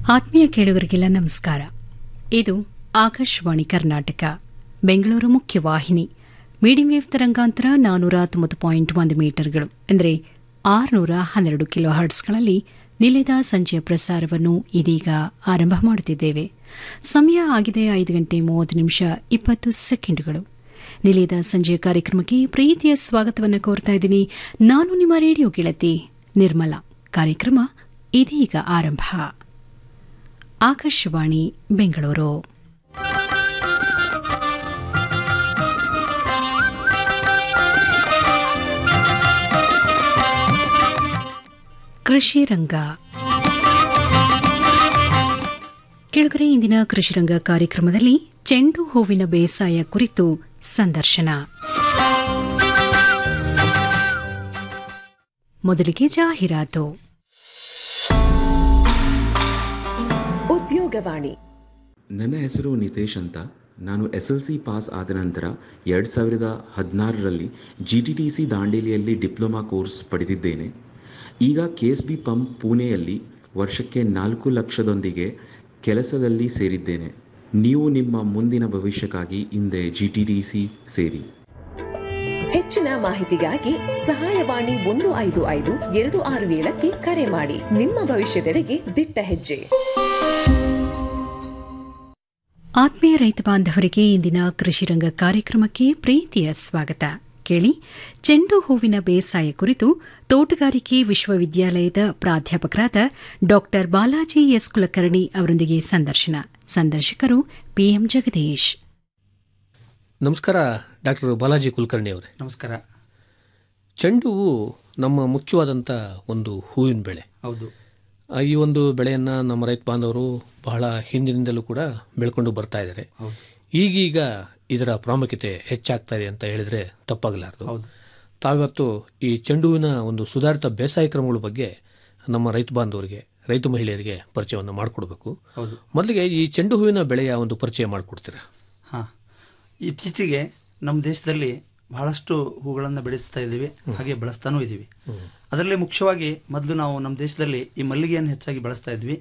ಆತ್ಮೀಯ ಕೇಳುಗರಿಗೆಲ್ಲ ನಮಸ್ಕಾರ ಇದು ಆಕಾಶವಾಣಿ ಕರ್ನಾಟಕ ಬೆಂಗಳೂರು ಮುಖ್ಯವಾಹಿನಿ ಮೀಡಿಯಂ ವೇವ್ ತರಂಗಾಂತರ ನಾನೂರ ತೊಂಬತ್ತು ಪಾಯಿಂಟ್ ಒಂದು ಮೀಟರ್ಗಳು ಅಂದರೆ ಆರುನೂರ ಹನ್ನೆರಡು ಕಿಲೋ ಹರ್ಟ್ಸ್ಗಳಲ್ಲಿ ನಿಲಯದ ಸಂಜೆಯ ಪ್ರಸಾರವನ್ನು ಇದೀಗ ಆರಂಭ ಮಾಡುತ್ತಿದ್ದೇವೆ ಸಮಯ ಆಗಿದೆ ಐದು ಗಂಟೆ ಮೂವತ್ತು ನಿಮಿಷ ಇಪ್ಪತ್ತು ಸೆಕೆಂಡುಗಳು ನಿಲಯದ ಸಂಜೆಯ ಕಾರ್ಯಕ್ರಮಕ್ಕೆ ಪ್ರೀತಿಯ ಸ್ವಾಗತವನ್ನು ಕೋರ್ತಾ ಇದ್ದೀನಿ ನಾನು ನಿಮ್ಮ ರೇಡಿಯೋ ಗೆಳತಿ ನಿರ್ಮಲಾ ಕಾರ್ಯಕ್ರಮ ಇದೀಗ ಆರಂಭ ಆಕಾಶವಾಣಿ ಬೆಂಗಳೂರು ಕೃಷಿ ರಂಗ ಕೆಳಗರೆ ಇಂದಿನ ಕೃಷಿ ರಂಗ ಕಾರ್ಯಕ್ರಮದಲ್ಲಿ ಚೆಂಡು ಹೂವಿನ ಬೇಸಾಯ ಕುರಿತು ಸಂದರ್ಶನ ಮೊದಲಿಗೆ ಜಾಹೀರಾತು ಉದ್ಯೋಗವಾಣಿ ನನ್ನ ಹೆಸರು ನಿತೇಶ್ ಅಂತ ನಾನು ಎಸ್ ಎಲ್ ಸಿ ಪಾಸ್ ಆದ ನಂತರ ಎರಡು ಸಾವಿರದ ಹದಿನಾರರಲ್ಲಿ ಜಿ ಟಿ ಟಿ ಸಿ ದಾಂಡೇಲಿಯಲ್ಲಿ ಡಿಪ್ಲೊಮಾ ಕೋರ್ಸ್ ಪಡೆದಿದ್ದೇನೆ ಈಗ ಕೆ ಎಸ್ ಬಿ ಪಂಪ್ ಪುಣೆಯಲ್ಲಿ ವರ್ಷಕ್ಕೆ ನಾಲ್ಕು ಲಕ್ಷದೊಂದಿಗೆ ಕೆಲಸದಲ್ಲಿ ಸೇರಿದ್ದೇನೆ ನೀವು ನಿಮ್ಮ ಮುಂದಿನ ಭವಿಷ್ಯಕ್ಕಾಗಿ ಹಿಂದೆ ಜಿ ಟಿ ಟಿ ಸಿ ಸೇರಿ ಹೆಚ್ಚಿನ ಮಾಹಿತಿಗಾಗಿ ಸಹಾಯವಾಣಿ ಒಂದು ಐದು ಐದು ಎರಡು ಆರು ಏಳಕ್ಕೆ ಕರೆ ಮಾಡಿ ನಿಮ್ಮ ಭವಿಷ್ಯದೆಡೆಗೆ ದಿಟ್ಟ ಹೆಜ್ಜೆ ಆತ್ಮೀಯ ರೈತ ಬಾಂಧವರಿಗೆ ಇಂದಿನ ಕೃಷಿರಂಗ ಕಾರ್ಯಕ್ರಮಕ್ಕೆ ಪ್ರೀತಿಯ ಸ್ವಾಗತ ಕೇಳಿ ಚೆಂಡು ಹೂವಿನ ಬೇಸಾಯ ಕುರಿತು ತೋಟಗಾರಿಕೆ ವಿಶ್ವವಿದ್ಯಾಲಯದ ಪ್ರಾಧ್ಯಾಪಕರಾದ ಡಾ ಬಾಲಾಜಿ ಎಸ್ ಕುಲಕರ್ಣಿ ಅವರೊಂದಿಗೆ ಸಂದರ್ಶನ ಸಂದರ್ಶಕರು ಪಿಎಂ ಜಗದೀಶ್ ನಮಸ್ಕಾರ ಡಾಕ್ಟರ್ ಬಾಲಾಜಿ ಕುಲಕರ್ಣಿ ಅವರೇ ನಮಸ್ಕಾರ ಚೆಂಡು ಹೂವು ನಮ್ಮ ಮುಖ್ಯವಾದಂಥ ಒಂದು ಹೂವಿನ ಬೆಳೆ ಹೌದು ಆ, ಈ ಒಂದು ಬೆಳೆಯನ್ನು ನಮ್ಮ ರೈತ ಬಾಂಧವರು ಬಹಳ ಹಿಂದಿನಿಂದಲೂ ಕೂಡ ಬೆಳ್ಕೊಂಡು ಬರ್ತಾ ಇದ್ದಾರೆ ಈಗೀಗ ಇದರ ಪ್ರಾಮುಖ್ಯತೆ ಹೆಚ್ಚಾಗ್ತಾ ಇದೆ ಅಂತ ಹೇಳಿದ್ರೆ ತಪ್ಪಾಗಲಾರದು ಹೌದು ತಾವಿವತ್ತು ಈ ಚೆಂಡು ಹೂವಿನ ಒಂದು ಸುಧಾರಿತ ಬೇಸಾಯ ಕ್ರಮಗಳ ಬಗ್ಗೆ ನಮ್ಮ ರೈತ ಬಾಂಧವರಿಗೆ ರೈತ ಮಹಿಳೆಯರಿಗೆ ಪರಿಚಯವನ್ನು ಮಾಡಿಕೊಡ್ಬೇಕು ಹೌದು ಮೊದಲಿಗೆ ಈ ಚೆಂಡು ಹೂವಿನ ಬೆಳೆಯ ಒಂದು ಪರಿಚಯ ಮಾಡಿಕೊಡ್ತೀರಾ ಹಾ ಇತ್ತೀಚೆಗೆ ನಮ್ಮ ದೇಶದಲ್ಲಿ ಬಹಳಷ್ಟು ಹೂಗಳನ್ನು ಬೆಳೆಸ್ತಾ ಇದ್ದೀವಿ ಹಾಗೆ ಬಳಸ್ತಾನೂ ಇದ್ದೀವಿ ಅದರಲ್ಲಿ ಮುಖ್ಯವಾಗಿ ಮೊದಲು ನಾವು ನಮ್ಮ ದೇಶದಲ್ಲಿ ಈ ಮಲ್ಲಿಗೆಯನ್ನು ಹೆಚ್ಚಾಗಿ ಬಳಸ್ತಾ ಇದ್ವಿ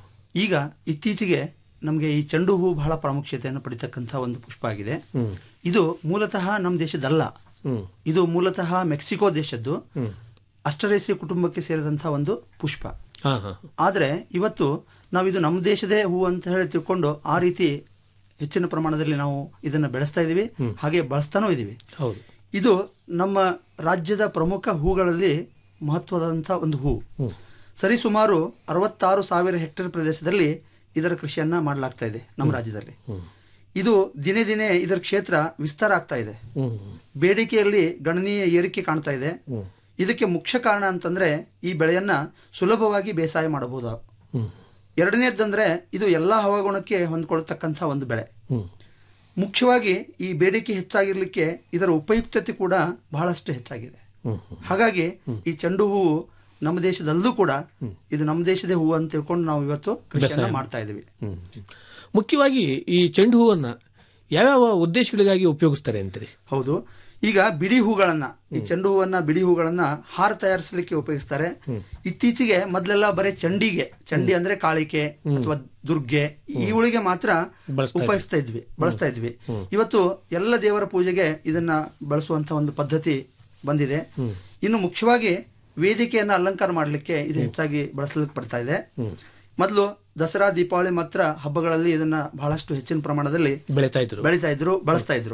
ಈಗ ಇತ್ತೀಚೆಗೆ ನಮಗೆ ಈ ಚೆಂಡು ಹೂ ಬಹಳ ಪ್ರಾಮುಖ್ಯತೆಯನ್ನು ಪಡಿತಕ್ಕಂಥ ಒಂದು ಪುಷ್ಪ ಆಗಿದೆ ಇದು ಮೂಲತಃ ನಮ್ಮ ದೇಶದಲ್ಲ ಹ್ಮ್ ಇದು ಮೂಲತಃ ಮೆಕ್ಸಿಕೋ ದೇಶದ್ದು ಅಸ್ಟರೇಸಿ ಕುಟುಂಬಕ್ಕೆ ಸೇರಿದಂತಹ ಒಂದು ಪುಷ್ಪ ಹಾಂ ಹಾಂ ಆದರೆ ಇವತ್ತು ನಾವು ಇದು ನಮ್ಮ ದೇಶದೇ ಹೂ ಅಂತ ಹೇಳಿ ತಿಳ್ಕೊಂಡು ಆ ರೀತಿ ಹೆಚ್ಚಿನ ಪ್ರಮಾಣದಲ್ಲಿ ನಾವು ಇದನ್ನು ಬೆಳೆಸ್ತಾ ಇದ್ದೀವಿ ಹಾಗೆ ಬಳಸ್ತಾನೂ ಇದ್ದೀವಿ ಹೌದು ಇದು ನಮ್ಮ ರಾಜ್ಯದ ಪ್ರಮುಖ ಹೂಗಳಲ್ಲಿ ಮಹತ್ವದಂಥ ಒಂದು ಹೂ ಸರಿಸುಮಾರು ಅರವತ್ತಾರು ಸಾವಿರ ಹೆಕ್ಟೇರ್ ಪ್ರದೇಶದಲ್ಲಿ ಇದರ ಕೃಷಿಯನ್ನ ಮಾಡಲಾಗ್ತಾ ಇದೆ ನಮ್ಮ ರಾಜ್ಯದಲ್ಲಿ ಇದು ದಿನೇ ದಿನೇ ಇದರ ಕ್ಷೇತ್ರ ವಿಸ್ತಾರ ಆಗ್ತಾ ಇದೆ ಹ್ಮ್ ಬೇಡಿಕೆಯಲ್ಲಿ ಗಣನೀಯ ಏರಿಕೆ ಕಾಣ್ತಾ ಇದೆ ಇದಕ್ಕೆ ಮುಖ್ಯ ಕಾರಣ ಅಂತಂದ್ರೆ ಈ ಬೆಳೆಯನ್ನ ಸುಲಭವಾಗಿ ಬೇಸಾಯ ಮಾಡಬಹುದು ಹ್ಮ್ ಎರಡನೇದಂದ್ರೆ ಇದು ಎಲ್ಲಾ ಹವಾಗುಣಕ್ಕೆ ಹೊಂದ್ಕೊಳ್ತಕ್ಕಂಥ ಒಂದು ಬೆಳೆ ಹ್ಮ್ ಮುಖ್ಯವಾಗಿ ಈ ಬೇಡಿಕೆ ಹೆಚ್ಚಾಗಿರ್ಲಿಕ್ಕೆ ಇದರ ಉಪಯುಕ್ತತೆ ಕೂಡ ಬಹಳಷ್ಟು ಹೆಚ್ಚಾಗಿದೆ ಹ್ಮ್ ಹಾಗಾಗಿ ಈ ಚೆಂಡು ಹೂವು ನಮ್ಮ ದೇಶದಲ್ಲೂ ಕೂಡ ಇದು ನಮ್ಮ ದೇಶದೇ ಹೂವು ಅಂತ ತಿಳ್ಕೊಂಡು ನಾವು ಇವತ್ತು ಕೃಷಿಯನ್ನ ಮಾಡ್ತಾ ಇದ್ದೀವಿ ಹ್ಮ್. ಮುಖ್ಯವಾಗಿ ಈ ಚೆಂಡು ಹೂವನ್ನ ಯಾವ್ಯಾವ ಉದ್ದೇಶಗಳಿಗಾಗಿ ಉಪಯೋಗಿಸ್ತಾರೆ ಅಂತೀರಿ ಹೌದು ಈಗ ಬಿಡಿ ಹೂಗಳನ್ನ ಈ ಚೆಂಡು ಹೂವನ್ನ ಬಿಡಿ ಹೂಗಳನ್ನ ಹಾರ ತಯಾರಿಸಲಿಕ್ಕೆ ಉಪಯೋಗಿಸ್ತಾರೆ ಇತ್ತೀಚೆಗೆ ಮೊದಲೆಲ್ಲ ಬರೀ ಚಂಡಿಗೆ ಚಂಡಿ ಅಂದ್ರೆ ಕಾಳಿಕೆ ಅಥವಾ ದುರ್ಗೆ ಇವುಗಳಿಗೆ ಮಾತ್ರ ಬಳಸ್ತಾ ಉಪಯೋಗಿಸ್ತಾ ಇದ್ವಿ ಬಳಸ್ತಾ ಇದ್ವಿ ಇವತ್ತು ಎಲ್ಲ ದೇವರ ಪೂಜೆಗೆ ಇದನ್ನ ಬಳಸುವಂತ ಒಂದು ಪದ್ಧತಿ ಬಂದಿದೆ ಇನ್ನು ಮುಖ್ಯವಾಗಿ ವೇದಿಕೆಯನ್ನ ಅಲಂಕಾರ ಮಾಡಲಿಕ್ಕೆ ಇದು ಹೆಚ್ಚಾಗಿ ಬಳಸಲಿಕ್ಕೆ ಬರ್ತಾ ಇದೆ ಮೊದಲು ದಸರಾ ದೀಪಾವಳಿ ಮಾತ್ರ ಹಬ್ಬಗಳಲ್ಲಿ ಇದನ್ನ ಬಹಳಷ್ಟು ಹೆಚ್ಚಿನ ಪ್ರಮಾಣದಲ್ಲಿ ಬೆಳೀತಾ ಇದ್ರು ಬೆಳೀತಾ ಇದ್ರು ಬಳಸ್ತಾ ಇದ್ರು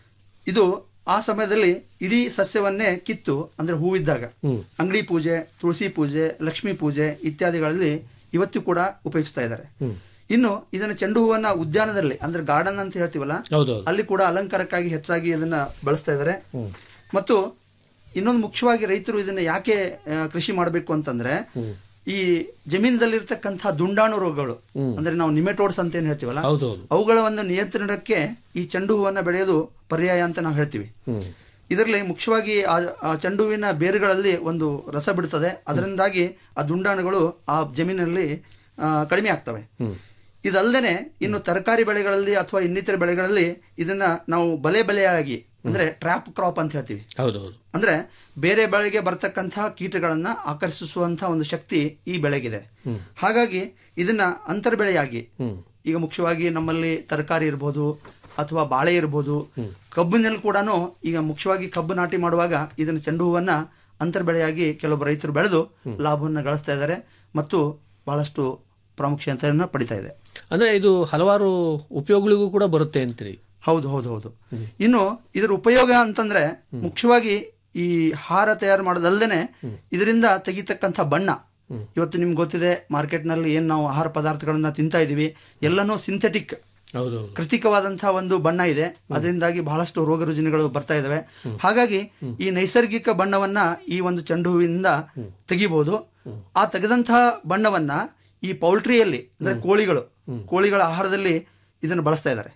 ಇದು ಆ ಸಮಯದಲ್ಲಿ ಇಡೀ ಸಸ್ಯವನ್ನೇ ಕಿತ್ತು ಅಂದ್ರೆ ಹೂವಿದ್ದಾಗ ಅಂಗಡಿ ಪೂಜೆ ತುಳಸಿ ಪೂಜೆ ಲಕ್ಷ್ಮೀ ಪೂಜೆ ಇತ್ಯಾದಿಗಳಲ್ಲಿ ಇವತ್ತು ಕೂಡ ಉಪಯೋಗಿಸ್ತಾ ಇದ್ದಾರೆ ಇನ್ನು ಇದನ್ನ ಚೆಂಡು ಹೂವನ್ನ ಉದ್ಯಾನದಲ್ಲಿ ಅಂದ್ರೆ ಗಾರ್ಡನ್ ಅಂತ ಹೇಳ್ತೀವಲ್ಲ ಹೌದೌದು ಅಲ್ಲಿ ಕೂಡ ಅಲಂಕಾರಕ್ಕಾಗಿ ಹೆಚ್ಚಾಗಿ ಇದನ್ನ ಬಳಸ್ತಾ ಇದ್ದಾರೆ ಮತ್ತು ಇನ್ನೊಂದು ಮುಖ್ಯವಾಗಿ ರೈತರು ಇದನ್ನ ಯಾಕೆ ಆ, ಕೃಷಿ ಮಾಡಬೇಕು ಅಂತಂದ್ರೆ ಈ ಜಮೀನದಲ್ಲಿರ್ತಕ್ಕಂತಹ ದುಂಡಾಣು ರೋಗಗಳು ಅಂದ್ರೆ ನಾವು ನಿಮೆಟೋಡ್ಸ್ ಅಂತ ಏನ್ ಹೇಳ್ತೀವಲ್ಲ ಹೌದೌದು ಅವುಗಳ ಒಂದು ನಿಯಂತ್ರಣಕ್ಕೆ ಈ ಚೆಂಡು ಹೂವನ್ನ ಬೆಳೆಯೋದು ಪರ್ಯಾಯ ಅಂತ ನಾವು ಹೇಳ್ತೀವಿ ಇದರಲ್ಲಿ ಮುಖ್ಯವಾಗಿ ಆ ಆ ಚೆಂಡು ಹೂವಿನ ಬೇರುಗಳಲ್ಲಿ ಒಂದು ರಸ ಬಿಡುತ್ತದೆ ಅದರಿಂದಾಗಿ ಆ ದುಂಡಾಣುಗಳು ಆ ಜಮೀನಲ್ಲಿ ಆ, ಕಡಿಮೆ ಆಗ್ತವೆ ಇದಲ್ಲದೆ ಇನ್ನು ತರಕಾರಿ ಬೆಳೆಗಳಲ್ಲಿ ಅಥವಾ ಇನ್ನಿತರ ಬೆಳೆಗಳಲ್ಲಿ ಇದನ್ನ ನಾವು ಬಲೆ ಬಲೆಯಾಗಿ ಅಂದ್ರೆ ಟ್ರ್ಯಾಪ್ ಕ್ರಾಪ್ ಅಂತ ಹೇಳ್ತೀವಿ ಹೌದೌದು ಅಂದ್ರೆ ಬೇರೆ ಬೆಳೆಗೆ ಬರ್ತಕ್ಕಂತಹ ಕೀಟಗಳನ್ನ ಆಕರ್ಷಿಸುವಂತಹ ಒಂದು ಶಕ್ತಿ ಈ ಬೆಳೆಗಿದೆ ಹಾಗಾಗಿ ಇದನ್ನ ಅಂತರ್ ಬೆಳೆಯಾಗಿ ಈಗ ಮುಖ್ಯವಾಗಿ ನಮ್ಮಲ್ಲಿ ತರಕಾರಿ ಇರ್ಬೋದು ಅಥವಾ ಬಾಳೆ ಇರ್ಬೋದು ಕಬ್ಬಿನಲ್ಲಿ ಕೂಡ ಈಗ ಮುಖ್ಯವಾಗಿ ಕಬ್ಬು ನಾಟಿ ಮಾಡುವಾಗ ಇದನ್ನ ಚೆಂಡು ಹೂವನ್ನ ಅಂತರ್ ಬೆಳೆಯಾಗಿ ಕೆಲವೊಬ್ಬ ರೈತರು ಬೆಳೆದು ಲಾಭವನ್ನು ಗಳಿಸ್ತಾ ಇದ್ದಾರೆ ಮತ್ತು ಬಹಳಷ್ಟು ಪ್ರಾಮುಖ್ಯತೆಯನ್ನು ಪಡಿತಾ ಇದೆ ಅಂದ್ರೆ ಇದು ಹಲವಾರು ಉಪಯೋಗಗಳಿಗೂ ಕೂಡ ಬರುತ್ತೆ ಅಂತೀರಿ ಹೌದು ಹೌದು ಹೌದು ಇನ್ನು ಇದರ ಉಪಯೋಗ ಅಂತಂದ್ರೆ ಮುಖ್ಯವಾಗಿ ಈ ಹಾರ ತಯಾರು ಮಾಡೋದಲ್ದೇನೆ ಇದರಿಂದ ತೆಗಿತಕ್ಕಂಥ ಬಣ್ಣ ಇವತ್ತು ನಿಮ್ಗೆ ಗೊತ್ತಿದೆ ಮಾರ್ಕೆಟ್ ನಲ್ಲಿ ಏನ್ ನಾವು ಆಹಾರ ಪದಾರ್ಥಗಳನ್ನ ತಿಂತಾ ಇದೀವಿ ಎಲ್ಲನೂ ಸಿಂಥೆಟಿಕ್ ಹೌದು ಕೃತಿಕವಾದಂತಹ ಒಂದು ಬಣ್ಣ ಇದೆ ಅದರಿಂದಾಗಿ ಬಹಳಷ್ಟು ರೋಗ ರುಜಿನಗಳು ಬರ್ತಾ ಇದಾವೆ ಹಾಗಾಗಿ ಈ ನೈಸರ್ಗಿಕ ಬಣ್ಣವನ್ನ ಈ ಒಂದು ಚೆಂಡು ಹೂವಿನಿಂದ ತೆಗಿಬಹುದು ಆ ತೆಗೆದಂತಹ ಬಣ್ಣವನ್ನ ಈ ಪೌಲ್ಟ್ರಿಯಲ್ಲಿ ಅಂದ್ರೆ ಕೋಳಿಗಳು ಕೋಳಿಗಳ ಆಹಾರದಲ್ಲಿ ಇದನ್ನು ಬಳಸ್ತಾ ಇದ್ದಾರೆ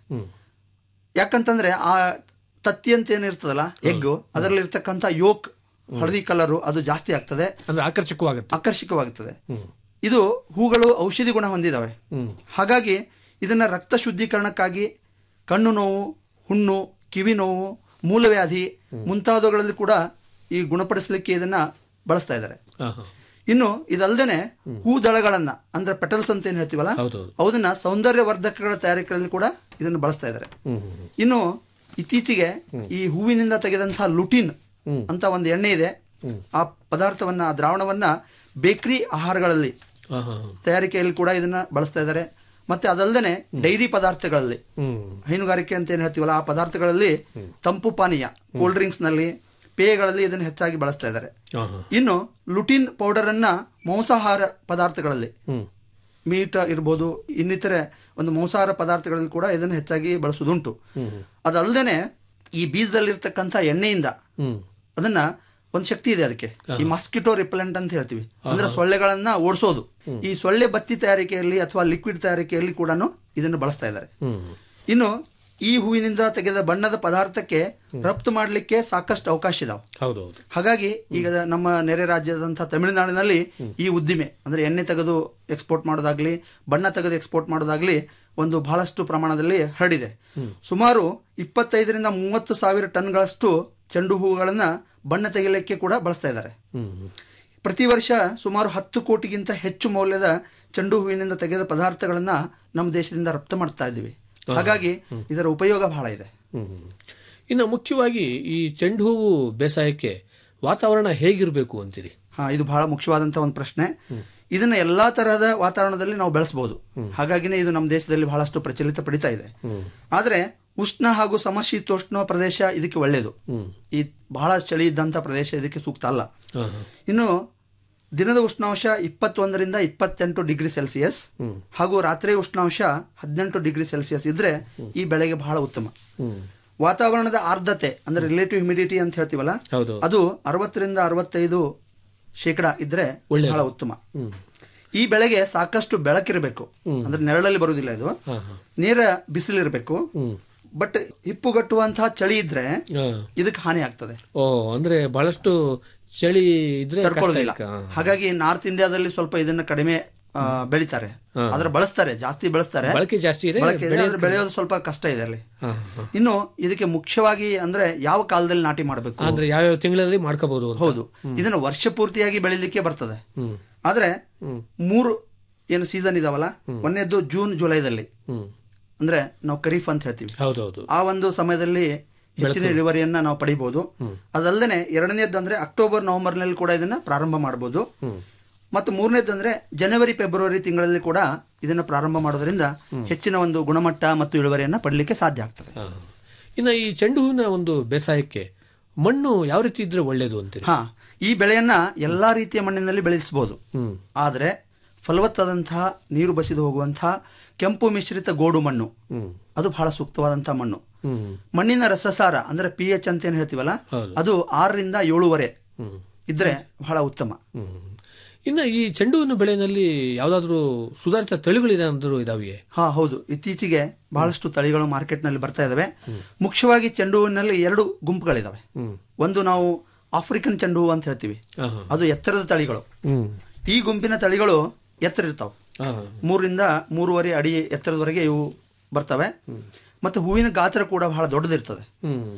ಯಾಕಂತಂದ್ರೆ ಆ ತತ್ತಿ ಅಂತ ಏನಿರ್ತದಲ್ಲ ಎಗ್ಗು ಅದರಲ್ಲಿ ಇರ್ತಕ್ಕಂಥ ಯೋಕ್ ಹಳದಿ ಕಲರು ಅದು ಜಾಸ್ತಿ ಆಗ್ತದೆ ಅಂದ್ರೆ ಆಕರ್ಷಕವಾಗುತ್ತೆ ಆಕರ್ಷಕವಾಗುತ್ತದೆ ಇದು ಹೂಗಳು ಔಷಧಿ ಗುಣ ಹೊಂದಿದಾವೆ ಹಾಗಾಗಿ ಇದನ್ನ ರಕ್ತ ಶುದ್ಧೀಕರಣಕ್ಕಾಗಿ ಕಣ್ಣು ನೋವು ಹುಣ್ಣು ಕಿವಿ ನೋವು ಮೂಲವ್ಯಾಧಿ ಮುಂತಾದವುಗಳಲ್ಲಿ ಕೂಡ ಈ ಗುಣಪಡಿಸಲಿಕ್ಕೆ ಇದನ್ನ ಬಳಸ್ತಾ ಇದ್ದಾರೆ ಹಾ, ಹಾ. ಇನ್ನು ಇದಲ್ದೇನೆ ಹೂದಳಗಳನ್ನ ಅಂದ್ರೆ ಪೆಟಲ್ಸ್ ಅಂತ ಏನ್ ಹೇಳ್ತೀವಲ್ಲ ಹೌದೌದು. ಅವನ್ನ ಸೌಂದರ್ಯವರ್ಧಕಗಳ ತಯಾರಿಕೆಯಲ್ಲಿ ಕೂಡ ಇದನ್ನು ಬಳಸ್ತಾ ಇದ್ದಾರೆ ಇನ್ನು ಇತ್ತೀಚೆಗೆ ಈ ಹೂವಿನಿಂದ ತೆಗೆದಂತಹ ಲುಟಿನ್ ಅಂತ ಒಂದು ಎಣ್ಣೆ ಇದೆ ಆ ಪದಾರ್ಥವನ್ನ ಆ ದ್ರಾವಣವನ್ನ ಬೇಕರಿ ಆಹಾರಗಳಲ್ಲಿ ಹಾ, ಹಾ, ಹಾ. ತಯಾರಿಕೆಯಲ್ಲಿ ಕೂಡ ಇದನ್ನ ಬಳಸ್ತಾ ಇದ್ದಾರೆ ಮತ್ತೆ ಅದಲ್ಲದೆ ಡೈರಿ ಪದಾರ್ಥಗಳಲ್ಲಿ ಹ್ಮ್ ಹೈನುಗಾರಿಕೆ ಅಂತ ಏನ್ ಹೇಳ್ತೀವಲ್ಲ ಆ ಪದಾರ್ಥಗಳಲ್ಲಿ ತಂಪು ಪಾನೀಯ ಕೂಲ್ ಡ್ರಿಂಕ್ಸ್ ನಲ್ಲಿ ಪೇಯಗಳಲ್ಲಿ ಇದನ್ನು ಹೆಚ್ಚಾಗಿ ಬಳಸ್ತಾ ಇದ್ದಾರೆ ಹಾ, ಹಾ. ಇನ್ನು ಲುಟಿನ್ ಪೌಡರ್ ಅನ್ನ ಮಾಂಸಾಹಾರ ಪದಾರ್ಥಗಳಲ್ಲಿ ಹ್ಮ್ ಮೀಟ್ ಇರ್ಬೋದು ಇನ್ನಿತರೆ ಒಂದು ಮಾಂಸಾಹಾರ ಪದಾರ್ಥಗಳಲ್ಲಿ ಕೂಡ ಇದನ್ನು ಹೆಚ್ಚಾಗಿ ಬಳಸುವುದುಂಟು ಅದಲ್ಲದೆ ಈ ಬೀಜದಲ್ಲಿರ್ತಕ್ಕಂಥ ಎಣ್ಣೆಯಿಂದ ಹ್ಮ್ ಅದನ್ನ ಒಂದು ಶಕ್ತಿ ಇದೆ ಅದಕ್ಕೆ ಈ ಮಾಸ್ಕಿಟೋ ರಿಪೆಲೆಂಟ್ ಅಂತ ಹೇಳ್ತೀವಿ ಅಂದ್ರೆ ಸೊಳ್ಳೆಗಳನ್ನ ಓಡಿಸೋದು ಈ ಸೊಳ್ಳೆ ಬತ್ತಿ ತಯಾರಿಕೆಯಲ್ಲಿ ಅಥವಾ ಲಿಕ್ವಿಡ್ ತಯಾರಿಕೆಯಲ್ಲಿ ಕೂಡ ಇದನ್ನು ಬಳಸ್ತಾ ಇದ್ದಾರೆ ಹ್ಮ್ ಇನ್ನು ಈ ಹೂವಿನಿಂದ ತೆಗೆದ ಬಣ್ಣದ ಪದಾರ್ಥಕ್ಕೆ ರಫ್ತು ಮಾಡಲಿಕ್ಕೆ ಸಾಕಷ್ಟು ಅವಕಾಶ ಇದಾವೆ ಹೌದೌದು ಹಾಗಾಗಿ ಈಗ ನಮ್ಮ ನೆರೆ ರಾಜ್ಯದಂತಹ ತಮಿಳುನಾಡಿನಲ್ಲಿ ಈ ಉದ್ದಿಮೆ ಅಂದ್ರೆ ಎಣ್ಣೆ ತೆಗೆದು ಎಕ್ಸ್ಪೋರ್ಟ್ ಮಾಡೋದಾಗ್ಲಿ ಬಣ್ಣ ತೆಗೆದು ಎಕ್ಸ್ಪೋರ್ಟ್ ಮಾಡೋದಾಗ್ಲಿ ಒಂದು ಬಹಳಷ್ಟು ಪ್ರಮಾಣದಲ್ಲಿ ಹರಡಿದೆ ಸುಮಾರು ಇಪ್ಪತ್ತೈದರಿಂದ ಮೂವತ್ತು ಸಾವಿರ ಟನ್ಗಳಷ್ಟು ಚೆಂಡು ಹೂಗಳನ್ನ ಬಣ್ಣ ತೆಗೆಯಲಿಕ್ಕೆ ಕೂಡ ಬಳಸ್ತಾ ಇದ್ದಾರೆ ಹ್ಮ್ ಹ್ಮ್. ಪ್ರತಿ ವರ್ಷ ಸುಮಾರು ಹತ್ತು ಕೋಟಿಗಿಂತ ಹೆಚ್ಚು ಮೌಲ್ಯದ ಚೆಂಡು ಹೂವಿನಿಂದ ತೆಗೆದ ಪದಾರ್ಥಗಳನ್ನ ನಮ್ಮ ದೇಶದಿಂದ ರಫ್ತು ಮಾಡ್ತಾ ಇದ್ದೀವಿ ಹಾಗಾಗಿ ಇದರ ಉಪಯೋಗ ಬಹಳ ಇದೆ ಹ್ಮ್ ಹ್ಮ್. ಇನ್ನು ಮುಖ್ಯವಾಗಿ ಈ ಚೆಂಡು ಹೂವು ಬೇಸಾಯಕ್ಕೆ ವಾತಾವರಣ ಹೇಗಿರಬೇಕು ಅಂತೀರಿ ಹಾ ಇದು ಬಹಳ ಮುಖ್ಯವಾದಂತಹ ಒಂದು ಪ್ರಶ್ನೆ ಇದನ್ನ ಎಲ್ಲಾ ತರಹದ ವಾತಾವರಣದಲ್ಲಿ ನಾವು ಬೆಳೆಸಬಹುದು ಹಾಗಾಗಿನೇ ಇದು ನಮ್ಮ ದೇಶದಲ್ಲಿ ಬಹಳಷ್ಟು ಪ್ರಚಲಿತ ಪಡಿತಾ ಇದೆ ಆದ್ರೆ ಉಷ್ಣ ಹಾಗೂ ಸಮಶೀತೋಷ್ಣ ಪ್ರದೇಶ ಇದಕ್ಕೆ ಒಳ್ಳೆಯದು ಈ ಬಹಳ ಚಳಿ ಇದ್ದಂತ ಪ್ರದೇಶ ಇದಕ್ಕೆ ಸೂಕ್ತ ಅಲ್ಲ ಹಾ, ಹಾ. ಇನ್ನು ದಿನದ ಉಷ್ಣಾಂಶ ಇಪ್ಪತ್ತೊಂದರಿಂದ ಇಪ್ಪತ್ತೆಂಟು ಡಿಗ್ರಿ ಸೆಲ್ಸಿಯಸ್ ಹಾಗೂ ರಾತ್ರಿ ಉಷ್ಣಾಂಶ ಹದಿನೆಂಟು ಡಿಗ್ರಿ ಸೆಲ್ಸಿಯಸ್ ಇದ್ರೆ ಈ ಬೆಳೆಗೆ ಬಹಳ ಉತ್ತಮ ಹ್ಮ್ ವಾತಾವರಣದ ಆರ್ದ್ರತೆ ಅಂದ್ರೆ ರಿಲೇಟಿವ್ ಹ್ಯುಮಿಡಿಟಿ ಅಂತ ಹೇಳ್ತೀವಲ್ಲ ಹೌದು ಅದು ಅರವತ್ತರಿಂದ ಅರವತ್ತೈದು ಶೇಕಡ ಇದ್ರೆ ಒಳ್ಳೆಯದು. ಬಹಳ ಉತ್ತಮ ಹ್ಮ್ ಈ ಬೆಳೆಗೆ ಸಾಕಷ್ಟು ಬೆಳಕಿರಬೇಕು ಅಂದ್ರೆ ನೆರಳಲ್ಲಿ ಬರುವುದಿಲ್ಲ ಇದು ಹಾ ಹಾ ನೇರ ಬಿಸಿಲಿರಬೇಕು ಹ್ಮ್ ಬಟ್ ಹಿಪ್ಪುಗಟ್ಟುವಂತಹ ಚಳಿ ಇದ್ರೆ ಹಾ. ಇದಕ್ಕೆ ಹಾನಿ ಆಗ್ತದೆ ಓ ಅಂದ್ರೆ ಬಹಳಷ್ಟು ಚಳಿ ಇದ್ರೆ ಕಷ್ಟ ತಡ್ಕೊಳ್ಳೋದಿಲ್ಲ ಇದಕ್ಕೆ. ಹಾ. ಹಾಗಾಗಿ ನಾರ್ತ್ ಇಂಡಿಯಾದಲ್ಲಿ ಸ್ವಲ್ಪ ಇದನ್ನ ಕಡಿಮೆ ಆ, ಬೆಳಿತಾರೆ ಆದ್ರೆ ಬಳಸ್ತಾರೆ ಜಾಸ್ತಿ ಬಳಸ್ತಾರೆ ಬಳಕೆ ಜಾಸ್ತಿ ಇದೆ ಬಳಕೆ ಇದೆ, ಆದ್ರೆ ಬೆಳೆಯೋದು ಸ್ವಲ್ಪ ಕಷ್ಟ ಇದೆ ಅಲ್ಲಿ ಹಾ, ಹಾ. ಇನ್ನು ಇದಕ್ಕೆ ಮುಖ್ಯವಾಗಿ ಅಂದ್ರೆ ಯಾವ ಕಾಲದಲ್ಲಿ ನಾಟಿ ಮಾಡಬೇಕು ಅಂದ್ರೆ ಯಾವ್ಯಾವ ತಿಂಗಳಲ್ಲಿ ಮಾಡ್ಕೋಬಹುದು ಅಂತ ಹೌದು ಇದನ್ನ ವರ್ಷ ಪೂರ್ತಿಯಾಗಿ ಬೆಳಿಲಿಕ್ಕೆ ಬರ್ತದೆ ಹ್ಮ್ ಆದ್ರೆ ಮೂರು ಏನು ಸೀಸನ್ ಇದಾವಲ್ಲ ಒಂದನೇದ್ದು ಜೂನ್ ಜುಲೈದಲ್ಲಿ ಹ್ಮ್ ಅಂದ್ರೆ ನಾವು ಖರೀಫ್ ಅಂತ ಹೇಳ್ತೀವಿ ಹೌದೌದು ಆ ಒಂದು ಸಮಯದಲ್ಲಿ ಹೆಚ್ಚಿನ ಇಳುವರಿಯನ್ನ ನಾವು ಪಡಿಬಹುದು ಅದಲ್ಲದೆ ಎರಡನೇದ್ದು ಅಂದ್ರೆ ಅಕ್ಟೋಬರ್ ನವೆಂಬರ್ ನಲ್ಲಿ ಕೂಡ ಇದನ್ನ ಪ್ರಾರಂಭ ಮಾಡಬಹುದು ಮತ್ತು ಮೂರನೇದ್ದು ಅಂದ್ರೆ ಜನವರಿ ಫೆಬ್ರವರಿ ತಿಂಗಳಲ್ಲಿ ಕೂಡ ಇದನ್ನ ಪ್ರಾರಂಭ ಮಾಡೋದ್ರಿಂದ ಹೆಚ್ಚಿನ ಒಂದು ಗುಣಮಟ್ಟ ಮತ್ತು ಇಳುವರಿಯನ್ನ ಪಡಲಿಕ್ಕೆ ಸಾಧ್ಯ ಆಗ್ತದೆ ಹಾ. ಇನ್ನು ಈ ಚೆಂಡು ಹೂವಿನ ಒಂದು ಬೇಸಾಯಕ್ಕೆ ಮಣ್ಣು ಯಾವ ರೀತಿ ಇದ್ರೆ ಒಳ್ಳೇದು ಅಂತೀರಿ ಹಾ ಈ ಬೆಳೆಯನ್ನ ಎಲ್ಲಾ ರೀತಿಯ ಮಣ್ಣಿನಲ್ಲಿ ಬೆಳೆಸಬಹುದು ಹ್ಮ್ ಆದರೆ ಫಲವತ್ತಾದಂತಹ ನೀರು ಬಸಿದು ಹೋಗುವಂತಹ ಕೆಂಪು ಮಿಶ್ರಿತ ಗೋಡು ಮಣ್ಣು ಹ್ಮ್ ಅದು ಬಹಳ ಸೂಕ್ತವಾದಂತಹ ಮಣ್ಣು ಹ್ಮ್ ಮಣ್ಣಿನ ರಸಸಾರ ಅಂದ್ರೆ ಪಿ ಎಚ್ ಅಂತ ಏನ್ ಹೇಳ್ತೀವಲ್ಲ ಹೌದು. ಅದು ಆರರಿಂದ ಏಳುವರೆ ಹ್ಮ್ ಇದ್ರೆ ಬಹಳ ಉತ್ತಮ ಹ್ಮ್ ಇನ್ನು ಈ ಚೆಂಡು ಹೂವಿನ ಬೆಳೆಯಲ್ಲಿ ಯಾವ್ದಾದ್ರು ಸುಧಾರಿತ ತಳಿಗಳಿದಾದ್ರು ಇದಾವೆ ಹಾ ಹೌದು ಇತ್ತೀಚೆಗೆ ಬಹಳಷ್ಟು ತಳಿಗಳು ಮಾರ್ಕೆಟ್ ನಲ್ಲಿ ಬರ್ತಾ ಇದಾವೆ ಮುಖ್ಯವಾಗಿ ಚೆಂಡು ಹೂವಿನಲ್ಲಿ ಎರಡು ಗುಂಪುಗಳಿದಾವೆ ಹ್ಮ್ ಒಂದು ನಾವು ಆಫ್ರಿಕನ್ ಚೆಂಡು ಹೂವು ಅಂತ ಹೇಳ್ತೀವಿ ಹಾ, ಹಾ. ಅದು ಎತ್ತರದ ತಳಿಗಳು ಹ್ಮ್ ಈ ಗುಂಪಿನ ತಳಿಗಳು ಎತ್ತರ ಇರ್ತಾವೆ ಹಾ, ಮೂರರಿಂದ ಮೂರುವರೆ ಅಡಿ ಎತ್ತರದವರೆಗೆ ಇವು ಬರ್ತವೆ ಮತ್ತು ಹೂವಿನ ಗಾತ್ರ ಕೂಡ ಬಹಳ ದೊಡ್ಡದಿರ್ತದೆ ಹ್ಮ್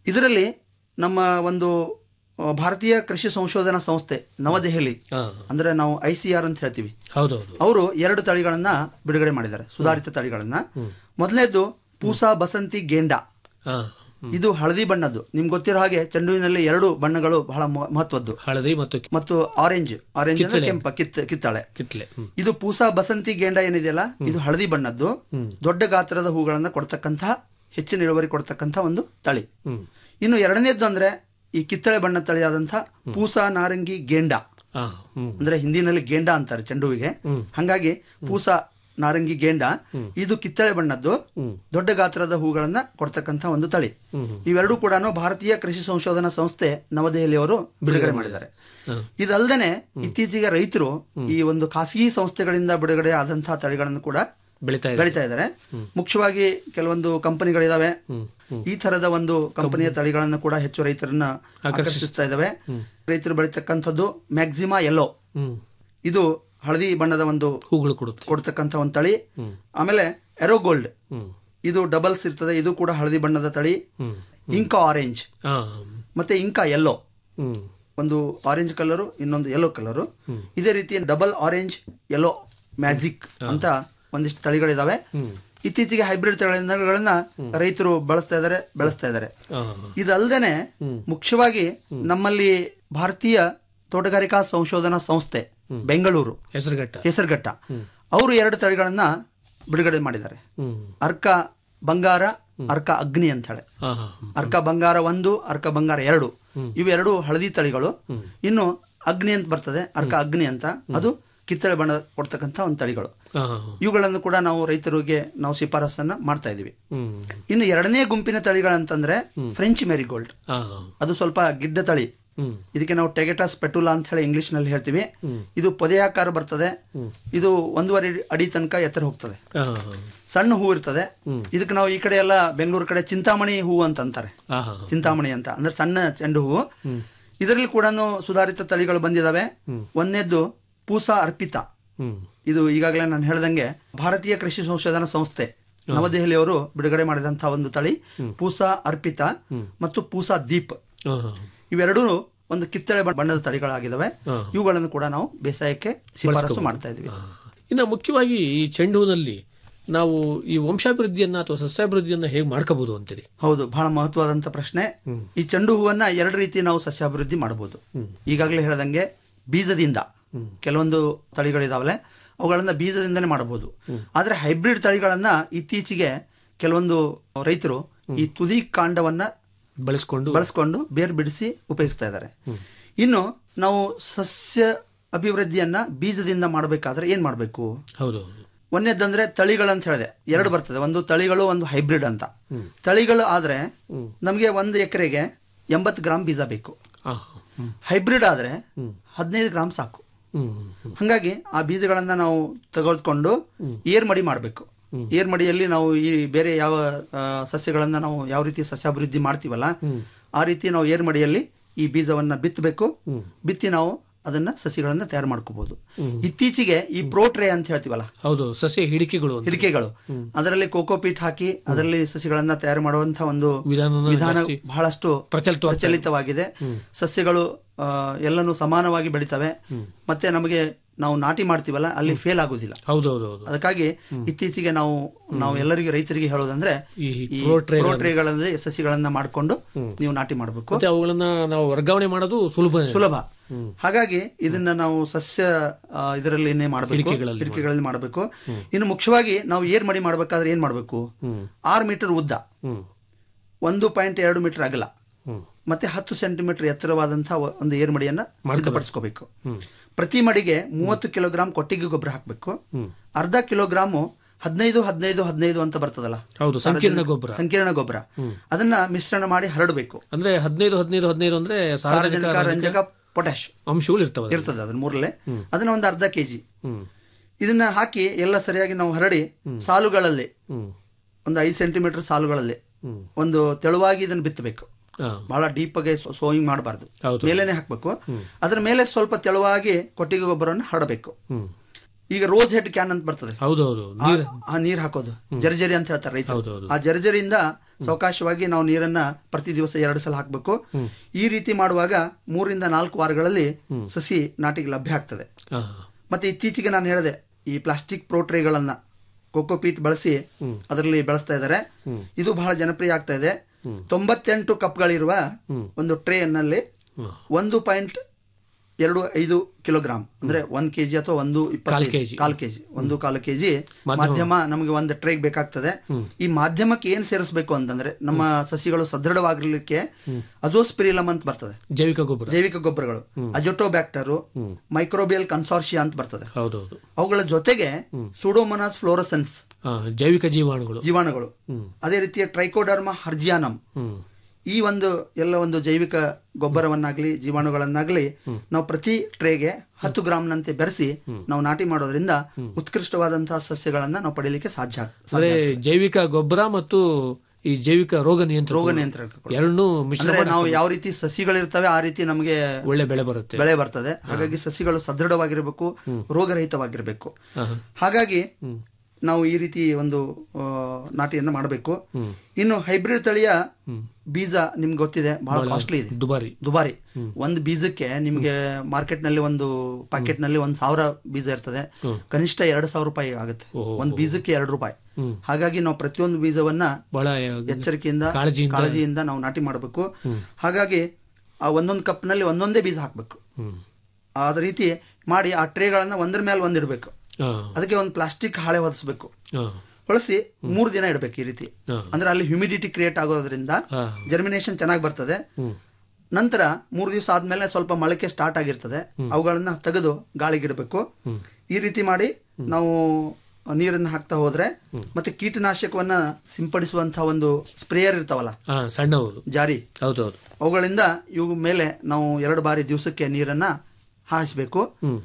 ಇದರಲ್ಲಿ ನಮ್ಮ ಒಂದು ಆ, ಭಾರತೀಯ ಕೃಷಿ ಸಂಶೋಧನಾ ಸಂಸ್ಥೆ ನವದೆಹಲಿ ಹಾ. ಅಂದ್ರೆ ನಾವು ಐ ಸಿ ಆರ್ ಅಂತ ಹೇಳ್ತೀವಿ ಹೌದೌದು ಅವರು ಎರಡು ತಳಿಗಳನ್ನ ಬಿಡುಗಡೆ ಮಾಡಿದ್ದಾರೆ ಸುಧಾರಿತ ತಳಿಗಳನ್ನ ಮೊದಲನೇದು ಪೂಸಾ ಬಸಂತಿ ಗೇಂಡಾ ಹಾ. ಇದು ಹಳದಿ ಬಣ್ಣದ್ದು ನಿಮ್ಗೆ ಗೊತ್ತಿರೋ ಹಾಗೆ ಚೆಂಡುವಿನಲ್ಲಿ ಎರಡು ಬಣ್ಣಗಳು ಬಹಳ ಮ- ಮಹತ್ವದ್ದು ಹಳದಿ ಮತ್ತು ಕಿ- ಮತ್ತು ಆರೆಂಜ್ ಆರೆಂಜ್ ಅಂದ್ರೆ ಕೆಂಪ ಕಿತ್ ಕಿತ್ತಾಳೆ ಕಿತ್ಲೆ ಹ್ಮ್. ಇದು ಪೂಸಾ ಬಸಂತಿ ಗೇಂಡ ಏನಿದೆಯಲ್ಲ ಇದು ಹಳದಿ ಬಣ್ಣದ್ದು ದೊಡ್ಡ ಗಾತ್ರದ ಹೂಗಳನ್ನ ಕೊಡ್ತಕ್ಕಂತಹ ಹೆಚ್ಚಿನ ಇಳುವರಿ ಕೊಡ್ತಕ್ಕಂತಹ ಒಂದು ತಳಿ ಹ್ಮ್. ಇನ್ನು ಎರಡನೇದ್ದು ಅಂದ್ರೆ ಈ ಕಿತ್ತಳೆ ಬಣ್ಣ ತಳಿಯಾದಂತಹ ಪೂಸಾ ನಾರಂಗಿ ಗೇಂಡ ಹಾ. ಹ್ಮ್. ಅಂದ್ರೆ ಹಿಂದಿನಲ್ಲಿ ಗೇಂಡ ಅಂತಾರೆ ಚೆಂಡುವಿಗೆ ಹಂಗಾಗಿ ಪೂಸಾ ನಾರಂಗಿ ಗೇಂಡ ಇದು ಕಿತ್ತಳೆ ಬಣ್ಣದ್ದು ದೊಡ್ಡ ಗಾತ್ರದ ಹೂಗಳನ್ನ ಕೊಡ್ತಕ್ಕಂತ ಒಂದು ತಳಿ ಇವೆರಡೂ ಕೂಡ ಭಾರತೀಯ ಕೃಷಿ ಸಂಶೋಧನಾ ಸಂಸ್ಥೆ ನವದೆಹಲಿಯವರು ಬಿಡುಗಡೆ ಮಾಡಿದ್ದಾರೆ ಇದಲ್ದೇನೆ ಇತ್ತೀಚೆಗೆ ರೈತರು ಈ ಒಂದು ಖಾಸಗಿ ಸಂಸ್ಥೆಗಳಿಂದ ಬಿಡುಗಡೆ ಆದಂತಹ ತಳಿಗಳನ್ನು ಕೂಡ ಬೆಳಿತಾ ಇದೆ ಬೆಳಿತಾ ಇದ್ದಾರೆ ಮುಖ್ಯವಾಗಿ ಕೆಲವೊಂದು ಕಂಪನಿಗಳಿದಾವೆ ಈ ತರದ ಒಂದು ಕಂಪನಿಯ ತಳಿಗಳನ್ನು ಕೂಡ ಹೆಚ್ಚು ರೈತರನ್ನ ಆಕರ್ಷಿಸ್ತಾ ಇದಾವೆ ರೈತರು ಬೆಳಿತಕ್ಕಂಥದ್ದು ಮ್ಯಾಕ್ಸಿಮಾ ಎಲ್ಲೋ ಹ್ಮ್. ಇದು ಹಳದಿ ಬಣ್ಣದ ಒಂದು ಹೂಗಳು ಕೊಡುತ್ತೆ ಕೊಡ್ತಕ್ಕಂಥ ಒಂದು ತಳಿ ಆಮೇಲೆ ಎರೋಗೋಲ್ಡ್ ಹ್ಮ್. ಇದು ಡಬಲ್ಸ್ ಇರ್ತದೆ ಇದು ಕೂಡ ಹಳದಿ ಬಣ್ಣದ ತಳಿ ಹ್ಮ್. ಇಂಕಾ ಆರೆಂಜ್ ಹಾ. ಮತ್ತೆ ಇಂಕಾ ಯೆಲ್ಲೋ ಹ್ಮ್. ಒಂದು ಆರೆಂಜ್ ಕಲರು ಇನ್ನೊಂದು ಯೆಲ್ಲೋ ಕಲರು ಇದೇ ರೀತಿ ಡಬಲ್ ಆರೆಂಜ್ ಯೆಲ್ಲೋ ಮ್ಯಾಜಿಕ್ ಅಂತ ಒಂದಿಷ್ಟು ತಳಿಗಳಿದಾವೆ ಇತ್ತೀಚೆಗೆ ಹೈಬ್ರಿಡ್ ತಳಿಗಳನ್ನ ರೈತರು ಬಳಸ್ತಾ ಇದಾರೆ ಬೆಳೆಸ್ತಾ ಇದಾರೆ ಹಾ. ಇದಲ್ದೇನೆ ಮುಖ್ಯವಾಗಿ ನಮ್ಮಲ್ಲಿ ಭಾರತೀಯ ತೋಟಗಾರಿಕಾ ಸಂಶೋಧನಾ ಸಂಸ್ಥೆ ಬೆಂಗಳೂರು ಹೆಸರುಘಟ್ಟ ಹೆಸರುಘಟ್ಟ ಅವರು ಎರಡು ತಳಿಗಳನ್ನ ಬಿಡುಗಡೆ ಮಾಡಿದ್ದಾರೆ ಹ್ಮ್. ಅರ್ಕ ಬಂಗಾರ ಅರ್ಕ ಅಗ್ನಿ ಅಂತ ಹೇಳಿ ಹಾ, ಹಾ. ಅರ್ಕ ಬಂಗಾರ ಒಂದು ಅರ್ಕ ಬಂಗಾರ ಎರಡು ಇವೆರಡು ಹಳದಿ ತಳಿಗಳು ಇನ್ನು ಅಗ್ನಿ ಅಂತ ಬರ್ತದೆ ಅರ್ಕ ಅಗ್ನಿ ಅಂತ ಅದು ಕಿತ್ತಳೆ ಬಣ್ಣ ಕೊಡ್ತಕ್ಕಂಥ ಒಂದು ತಳಿಗಳು ಹಾ, ಹಾ. ಇವುಗಳನ್ನು ಕೂಡ ನಾವು ರೈತರಿಗೆ ನಾವು ಶಿಫಾರಸನ್ನ ಮಾಡ್ತಾ ಇದೀವಿ ಹ್ಮ್. ಇನ್ನು ಎರಡನೇ ಗುಂಪಿನ ತಳಿಗಳಂತಂದ್ರೆ ಫ್ರೆಂಚ್ ಮೆರಿಗೋಲ್ಡ್ ಹಾ. ಅದು ಸ್ವಲ್ಪ ಗಿಡ್ಡ ತಳಿ ಹ್ಮ್. ಇದಕ್ಕೆ ನಾವು ಟೆಗೆಟಾಸ್ ಪೆಟುಲಾ ಅಂತ ಹೇಳಿ ಇಂಗ್ಲಿಷ್ ನಲ್ಲಿ ಹೇಳ್ತೀವಿ ಇದು ಪೊದೆಯಾಕಾರ ಬರ್ತದೆ ಇದು ಒಂದೂವರೆ ಅಡಿ ತನಕ ಎತ್ತರ ಹೋಗ್ತದೆ ಹಾ, ಹಾ. ಸಣ್ಣ ಹೂ ಇರ್ತದೆ ಇದಕ್ಕೆ ನಾವು ಈ ಕಡೆ ಎಲ್ಲ ಬೆಂಗಳೂರು ಕಡೆ ಚಿಂತಾಮಣಿ ಹೂ ಅಂತ ಅಂತಾರೆ ಹಾ, ಹಾ. ಚಿಂತಾಮಣಿ ಅಂತ ಅಂದ್ರೆ ಸಣ್ಣ ಚೆಂಡು ಹೂವು ಇದರಲ್ಲಿ ಕೂಡ ಸುಧಾರಿತ ತಳಿಗಳು ಬಂದಿದಾವೆ ಒಂದನೇದ್ದು ಪೂಸಾ ಅರ್ಪಿತಾ ಹ್ಮ್. ಇದು ಈಗಾಗಲೇ ನಾನು ಹೇಳ್ದಂಗೆ ಭಾರತೀಯ ಕೃಷಿ ಸಂಶೋಧನಾ ಸಂಸ್ಥೆ ನವದೆಹಲಿಯವರು ಬಿಡುಗಡೆ ಮಾಡಿದಂತಹ ಒಂದು ತಳಿ ಪೂಸಾ ಅರ್ಪಿತಾ ಮತ್ತು ಪೂಸಾ ದೀಪ್ ಹಾ, ಹಾ. ಇವೆರಡೂ ಒಂದು ಕಿತ್ತಳೆ ಬಣ್ಣ- ಬಣ್ಣದ ತಳಿಗಳಾಗಿದ್ದಾವೆ ಹಾ. ಇವುಗಳನ್ನು ಕೂಡ ನಾವು ಬೇಸಾಯಕ್ಕೆ ಶಿಫಾರಸು ಮಾಡ್ತಾ ಇದ್ವಿ ಹಾ. ಇನ್ನು ಮುಖ್ಯವಾಗಿ ಈ ಚೆಂಡು ಹೂವಿನಲ್ಲಿ ನಾವು ಈ ವಂಶಾಭಿವೃದ್ಧಿಯನ್ನ ಅಥವಾ ಸಸ್ಯಾಭಿವೃದ್ಧಿಯನ್ನ ಹೇಗೆ ಮಾಡ್ಕೋಬಹುದು ಅಂತೀರಿ ಹೌದು ಬಹಳ ಮಹತ್ವದಂತ ಪ್ರಶ್ನೆ ಈ ಚೆಂಡು ಹೂವನ್ನ ಎರಡು ರೀತಿ ನಾವು ಸಸ್ಯಾಭಿವೃದ್ಧಿ ಮಾಡಬಹುದು ಈಗಾಗಲೇ ಹೇಳ್ದಂಗೆ ಬೀಜದಿಂದ ಕೆಲವೊಂದು ತಳಿಗಳಿದಾವಲೆ ಅವುಗಳನ್ನ ಬೀಜದಿಂದನೇ ಮಾಡಬಹುದು ಆದ್ರೆ ಹೈಬ್ರಿಡ್ ತಳಿಗಳನ್ನ ಇತ್ತೀಚೆಗೆ ಕೆಲವೊಂದು ರೈತರು ಈ ತುದಿ ಕಾಂಡವನ್ನ ಬಳಸ್ಕೊಂಡು ಬಳಸ್ಕೊಂಡು ಬೇರ್ ಬಿಡಿಸಿ ಉಪಯೋಗಿಸ್ತಾ ಇದ್ದಾರೆ ಇನ್ನು ನಾವು ಸಸ್ಯ ಅಭಿವೃದ್ಧಿಯನ್ನ ಬೀಜದಿಂದ ಮಾಡಬೇಕಾದ್ರೆ ಏನ್ ಮಾಡಬೇಕು ಹೌದು ಒಂದೇದಂದ್ರೆ ತಳಿಗಳಂತ ಹೇಳಿದೆ ಎರಡು ಬರ್ತದೆ ಒಂದು ತಳಿಗಳು ಒಂದು ಹೈಬ್ರಿಡ್ ಅಂತ ತಳಿಗಳು ಆದ್ರೆ ನಮಗೆ ಒಂದು ಎಕರೆಗೆ ಎಂಬತ್ತು ಗ್ರಾಮ್ ಬೀಜ ಬೇಕು ಹಾ. ಹ್ಮ್. ಹೈಬ್ರಿಡ್ ಆದ್ರೆ ಹದಿನೈದು ಗ್ರಾಮ್ ಸಾಕು ಹ್ಮ್. ಹ್ಮ್. ಹಂಗಾಗಿ ಆ ಬೀಜಗಳನ್ನ ನಾವು ತೆಗೆದುಕೊಂಡು ಏರ್ ಮಡಿ ಮಾಡಬೇಕು ಏರ್ ಮಡಿಯಲ್ಲಿ ನಾವು ಈ ಬೇರೆ ಯಾವ ಆ, ಸಸ್ಯಗಳನ್ನ ನಾವು ಯಾವ ರೀತಿ ಸಸ್ಯಾಭಿವೃದ್ಧಿ ಮಾಡ್ತೀವಲ್ಲ ಆ ರೀತಿ ನಾವು ಏರ್ ಮಡಿಯಲ್ಲಿ ಈ ಬೀಜವನ್ನ ಬಿತ್ತಬೇಕು ಬಿತ್ತಿ ನಾವು ಅದನ್ನ ಸಸಿಗಳನ್ನ ತಯಾರು ಮಾಡ್ಕೋಬಹುದು ಇತ್ತೀಚೆಗೆ ಈ ಪ್ರೋಟ್ರೇ ಅಂತ ಹೇಳ್ತೀವಲ್ಲ ಹೌದು ಸಸ್ಯ ಹಿಡಿಕೆಗಳು ಅಂತ. ಹಿಡಿಕೆಗಳು ಅದರಲ್ಲಿ ಕೋಕೋಪೀಟ್ ಹಾಕಿ ಅದರಲ್ಲಿ ಸಸಿಗಳನ್ನ ತಯಾರು ಮಾಡುವಂತ ಒಂದು ವಿಧಾನನ ವಿಧಾನ ಜಾಸ್ತಿ ಬಹಳಷ್ಟು ಪ್ರಚಲಿತವಾಗ್ತಾ ಇದೆ. ಪ್ರಚಲಿತವಾಗಿದೆ ಸಸ್ಯಗಳು ಆ, ಎಲ್ಲನೂ ಸಮಾನವಾಗಿ ಬೆಳಿತವೆ ಮತ್ತೆ ನಮಗೆ ನಾವು ನಾಟಿ ಮಾಡ್ತೀವಲ್ಲ ಅಲ್ಲಿ ಫೇಲ್ ಆಗುದಿಲ್ಲ ಹೌದು ಹೌದು ಹೌದು ಅದಕ್ಕಾಗಿ ಇತ್ತೀಚೆಗೆ ನಾವು ನಾವು ಎಲ್ಲರಿಗೂ ರೈತರಿಗೆ ಹೇಳೋದಂದ್ರೆ ಈ ಈ ಪ್ರೋಟ್ರೇ ಪ್ರೋಟ್ರೇಗಳಲ್ಲಿ ಸಸಿಗಳನ್ನ ಮಾಡ್ಕೊಂಡು ನೀವು ನಾಟಿ ಮಾಡಬೇಕು ಮತ್ತೆ ಅವುಗಳನ್ನ ನಾವು ವರ್ಗಾವಣೆ ಮಾಡೋದು ಸುಲಭ ಸುಲಭ ಹಾಗಾಗಿ ಇದನ್ನ ನಾವು ಸಸ್ಯ ಆ, ಇದರಲ್ಲಿನೇ ಮಾಡಬೇಕು ಹಿಡಿಕೆಗಳಲ್ಲಿ ಹಿಡಿಕೆಗಳಲ್ಲಿ ಮಾಡಬೇಕು ಇನ್ನು ಮುಖ್ಯವಾಗಿ ನಾವು ಏರ್ ಮಡಿ ಮಾಡ್ಬೇಕಾದ್ರೆ ಏನ್ ಮಾಡಬೇಕು ಆರು ಮೀಟರ್ ಉದ್ದ ಹ್ಮ್ ಒಂದು ಪಾಯಿಂಟ್ ಎರಡು ಮೀಟರ್ ಅಗಲ ಹ್ಮ್ ಮತ್ತೆ ಹತ್ತು ಸೆಂಟಿಮೀಟರ್ ಎತ್ತರವಾದಂತಹ ಒಂದು ಏರ್ ಮಡಿಯನ್ನ ಸಿದ್ಧಪಡಿಸ್ಕೋಬೇಕು ಪ್ರತಿ ಮಡಿಗೆ ಮೂವತ್ತು ಕಿಲೋಗ್ರಾಂ ಕೊಟ್ಟಿಗೆ ಗೊಬ್ಬರ ಹಾಕಬೇಕು ಅರ್ಧ ಕಿಲೋಗ್ರಾಮು ಹದಿನೈದು ಹದಿನೈದು ಹದಿನೈದು ಅಂತ ಬರ್ತದಲ್ಲ ಹೌದು ಸಂಕೀರ್ಣ ಗೊಬ್ಬರ ಸಂಕೀರ್ಣ ಗೊಬ್ಬರ ಅದನ್ನ ಮಿಶ್ರಣ ಮಾಡಿ ಹರಡಬೇಕು ಅಂದ್ರೆ ಹದಿನೈದು ಹದಿನೈದು ಹದಿನೈದು ಅಂದ್ರೆ ಸಾರಜನಕ ಸಾರಜನಕ ರಂಜಕ ಪೊಟ್ಯಾಶ್ ಅಂಶಗಳು ಇರ್ತವೆ ಅದ್ರಲ್ಲಿ. ಇರ್ತದೆ ಅದ್ರ ಮೂರಲ್ಲೇ ಅದನ್ನ ಒಂದು ಅರ್ಧ ಕೆಜಿ ಹ್ಮ್ ಇದನ್ನ ಹಾಕಿ ಎಲ್ಲ ಸರಿಯಾಗಿ ನಾವು ಹರಡಿ ಸಾಲುಗಳಲ್ಲಿ ಹ್ಮ್ ಒಂದು ಐದು ಸೆಂಟಿಮೀಟರ್ ಸಾಲುಗಳಲ್ಲಿ ಹ್ಮ್. ಒಂದು ತೆಳುವಾಗಿ ಇದನ್ನ ಬಿತ್ತಬೇಕು ಹಾ. ಬಹಳ ಡೀಪ್ ಆಗಿ ಸೋಯಿಂಗ್ ಮಾಡಬಾರ್ದು ಹೌದು. ಮೇಲೇನೆ ಹಾಕ್ಬೇಕು ಅದರ ಮೇಲೆ ಸ್ವಲ್ಪ ತೆಳುವಾಗಿ ಕೊಟ್ಟಿಗೆ ಗೊಬ್ಬರವನ್ನು ಹರಡಬೇಕು ಹ್ಮ್ ಈಗ ರೋಸ್ ಹೆಡ್ ಕ್ಯಾನ್ ಅಂತ ಬರ್ತದೆ ಹೌದೌದು ಆ- ಆ ನೀರ್ ಹಾಕೋದು ಜರ್ಜರಿ ಅಂತ ಹೇಳ್ತಾರೆ ರೈತರು ಹೌದೌದು. ಆ ಜರ್ಜರಿಯಿಂದ ಸಾವಕಾಶವಾಗಿ ನಾವು ನೀರನ್ನ ಪ್ರತಿ ದಿವಸ ಎರಡು ಸಲ ಹಾಕಬೇಕು ಈ ರೀತಿ ಮಾಡುವಾಗ ಮೂರಿಂದ ನಾಲ್ಕು ವಾರಗಳಲ್ಲಿ ಸಸಿ ನಾಟಿಗೆ ಲಭ್ಯ ಆಗ್ತದೆ ಹಾ ಮತ್ತೆ ಇತ್ತೀಚೆಗೆ ನಾನು ಹೇಳಿದೆ ಈ ಪ್ಲಾಸ್ಟಿಕ್ ಪ್ರೋಟ್ರೇಗಳನ್ನ ಕೋಕೋಪೀಟ್ ಬಳಸಿ ಅದರಲ್ಲಿ ಬೆಳೆಸ್ತಾ ಇದ್ದಾರೆ ಇದು ಬಹಳ ಜನಪ್ರಿಯ ಆಗ್ತಾ ಇದೆ ತೊಂಬತ್ತೆಂಟು ಕಪ್ಗಳಿರುವ ಒಂದು ಟ್ರೇನಲ್ಲಿ ಒಂದು ಪಾಯಿಂಟ್ ಎರಡು ಐದು ಕಿಲೋಗ್ರಾಮ್ ಅಂದ್ರೆ ಒಂದ್ ಕೆಜಿ ಅಥವಾ ಒಂದು ಇಪ್ಪತ್ತೈದು kg. ಕಾಲ್ ಕೆಜಿ ಒಂದು ಕಾಲು ಕೆಜಿ ಮಾಧ್ಯಮ ನಮಗೆ ಒಂದು ಟ್ರೇಗ್ ಬೇಕಾಗ್ತದೆ ಈ ಮಾಧ್ಯಮಕ್ಕೆ ಏನ್ ಸೇರಿಸಬೇಕು ಅಂತಂದ್ರೆ ನಮ್ಮ ಸಸಿಗಳು ಸದೃಢವಾಗಿರ್ಲಿಕ್ಕೆ ಅಜೋಸ್ಪಿರಿಲಮ್ ಅಂತ ಬರ್ತದೆ ಜೈವಿಕ ಗೊಬ್ಬರ ಜೈವಿಕ ಗೊಬ್ಬರಗಳು ಅಜೋಟೋಬ್ಯಾಕ್ಟರು ಮೈಕ್ರೋಬಿಯಲ್ ಕನ್ಸಾರ್ಷಿಯಾ ಅಂತ ಬರ್ತದೆ ಹೌದೌದು ಅವುಗಳ ಜೊತೆಗೆ ಸುಡೋಮನಾಸ್ ಫ್ಲೋರಸೆನ್ಸ್ ಹಾ, ಜೈವಿಕ ಜೀವಾಣುಗಳು ಜೀವಾಣುಗಳು ಅದೇ ರೀತಿಯ ಟ್ರೈಕೋಡರ್ಮ ಹರ್ಜಿಯಾನಮ್ ಹ್ಮ್ ಈ ಒಂದು ಎಲ್ಲ ಒಂದು ಜೈವಿಕ ಗೊಬ್ಬರವನ್ನಾಗ್ಲಿ ಜೀವಾಣುಗಳನ್ನಾಗ್ಲಿ ನಾವು ಪ್ರತಿ ಟ್ರೇಗೆ ಹತ್ತು ಗ್ರಾಮ್ನಂತೆ ಬೆರೆಸಿ ನಾವು ನಾಟಿ ಮಾಡೋದ್ರಿಂದ ಉತ್ಕೃಷ್ಟವಾದಂತಹ ಸಸ್ಯಗಳನ್ನ ನಾವು ಪಡೀಲಿಕ್ಕೆ ಸಾಧ್ಯ ಅಂದ್ರೆ ಜೈವಿಕ ಗೊಬ್ಬರ ಮತ್ತು ಈ ಜೈವಿಕ ರೋಗ ನಿಯಂತ್ರಣ ರೋಗ ನಿಯಂತ್ರಣ ಎರಡನ್ನೂ ಮಿಶ್ರ ಅಂದ್ರೆ ನಾವು ಯಾವ ರೀತಿ ಸಸಿಗಳಿರ್ತವೆ ಆ ರೀತಿ ನಮಗೆ ಒಳ್ಳೆ ಬೆಳೆ ಬರುತ್ತೆ ಬೆಳೆ ಬರ್ತದೆ ಹಾಗಾಗಿ ಸಸಿಗಳು ಸದೃಢವಾಗಿರಬೇಕು ರೋಗರಹಿತವಾಗಿರಬೇಕು ಆಹಾ. ಹಾಗಾಗಿ ನಾವು ಈ ರೀತಿ ಒಂದು ಆ, ನಾಟಿಯನ್ನು ಮಾಡಬೇಕು ಇನ್ನು ಹೈಬ್ರಿಡ್ ತಳಿಯ ಬೀಜ ನಿಮ್ಗೆ ಗೊತ್ತಿದೆ ಬಹಳ ಕಾಸ್ಟ್ಲಿ ಇದೆ ದುಬಾರಿ ದುಬಾರಿ ಒಂದು ಬೀಜಕ್ಕೆ ನಿಮ್ಗೆ ಮಾರ್ಕೆಟ್ ನಲ್ಲಿ ಒಂದು ಪ್ಯಾಕೆಟ್ ನಲ್ಲಿ ಒಂದ್ ಸಾವಿರ ಬೀಜ ಇರ್ತದೆ ಕನಿಷ್ಠ ಎರಡು ಸಾವಿರ ರೂಪಾಯಿ ಆಗುತ್ತೆ ಒಂದ್ ಬೀಜಕ್ಕೆ ಎರಡು ರೂಪಾಯಿ ಹಾಗಾಗಿ ನಾವು ಪ್ರತಿಯೊಂದು ಬೀಜವನ್ನ ಬಹಳ ಎಚ್ಚರಿಕೆಯಿಂದ ಕಾಳಜಿಯಿಂದ- ಕಾಳಜಿಯಿಂದ ನಾವು ನಾಟಿ ಮಾಡಬೇಕು ಹಾಗಾಗಿ ಆ ಒಂದೊಂದು ಕಪ್ ನಲ್ಲಿ ಒಂದೊಂದೇ ಬೀಜ ಹಾಕ್ಬೇಕು ಹ್ಮ್ ಅದ ರೀತಿ ಮಾಡಿ ಆ ಟ್ರೇಗಳನ್ನ ಒಂದ್ರ ಮೇಲೆ ಒಂದಿಡ್ಬೇಕು ಹಾ, ಅದಕ್ಕೆ ಒಂದು ಪ್ಲಾಸ್ಟಿಕ್ ಹಾಳೆ ಹೊದಿಸ್ಬೇಕು ಹಾ, ಹೊಳಸಿ ಮೂರು ದಿನ ಇಡಬೇಕು ಈ ರೀತಿ ಹಾ. ಅಂದ್ರೆ ಅಲ್ಲಿ ಹ್ಯುಮಿಡಿಟಿ ಕ್ರಿಯೇಟ್ ಆಗೋದ್ರಿಂದ ಹಾ. ಜರ್ಮಿನೇಷನ್ ಚೆನ್ನಾಗಿ ಬರ್ತದೆ ನಂತರ ಮೂರು ದಿವಸ ಆದ್ಮೇಲೆ ಸ್ವಲ್ಪ ಮೊಳಕೆ ಸ್ಟಾರ್ಟ್ ಆಗಿರ್ತದೆ ಅವುಗಳನ್ನ ತೆಗೆದು ಗಾಳಿಗಿಡಬೇಕು ಈ ರೀತಿ ಮಾಡಿ ನಾವು ನೀರನ್ನು ಹಾಕ್ತಾ ಹೋದ್ರೆ ಮತ್ತೆ ಕೀಟನಾಶಕವನ್ನ ಸಿಂಪಡಿಸುವಂತಹ ಒಂದು ಸ್ಪ್ರೇಯರ್ ಇರ್ತಾವಲ್ಲ ಹಾ ಸಣ್ಣವರು ಜಾರಿ ಹೌದೌದು ಅವುಗಳಿಂದ ಇವು ಮೇಲೆ ನಾವು ಎರಡು ಬಾರಿ ದಿವಸಕ್ಕೆ ನೀರನ್ನ ಹಾಯಿಸಬೇಕು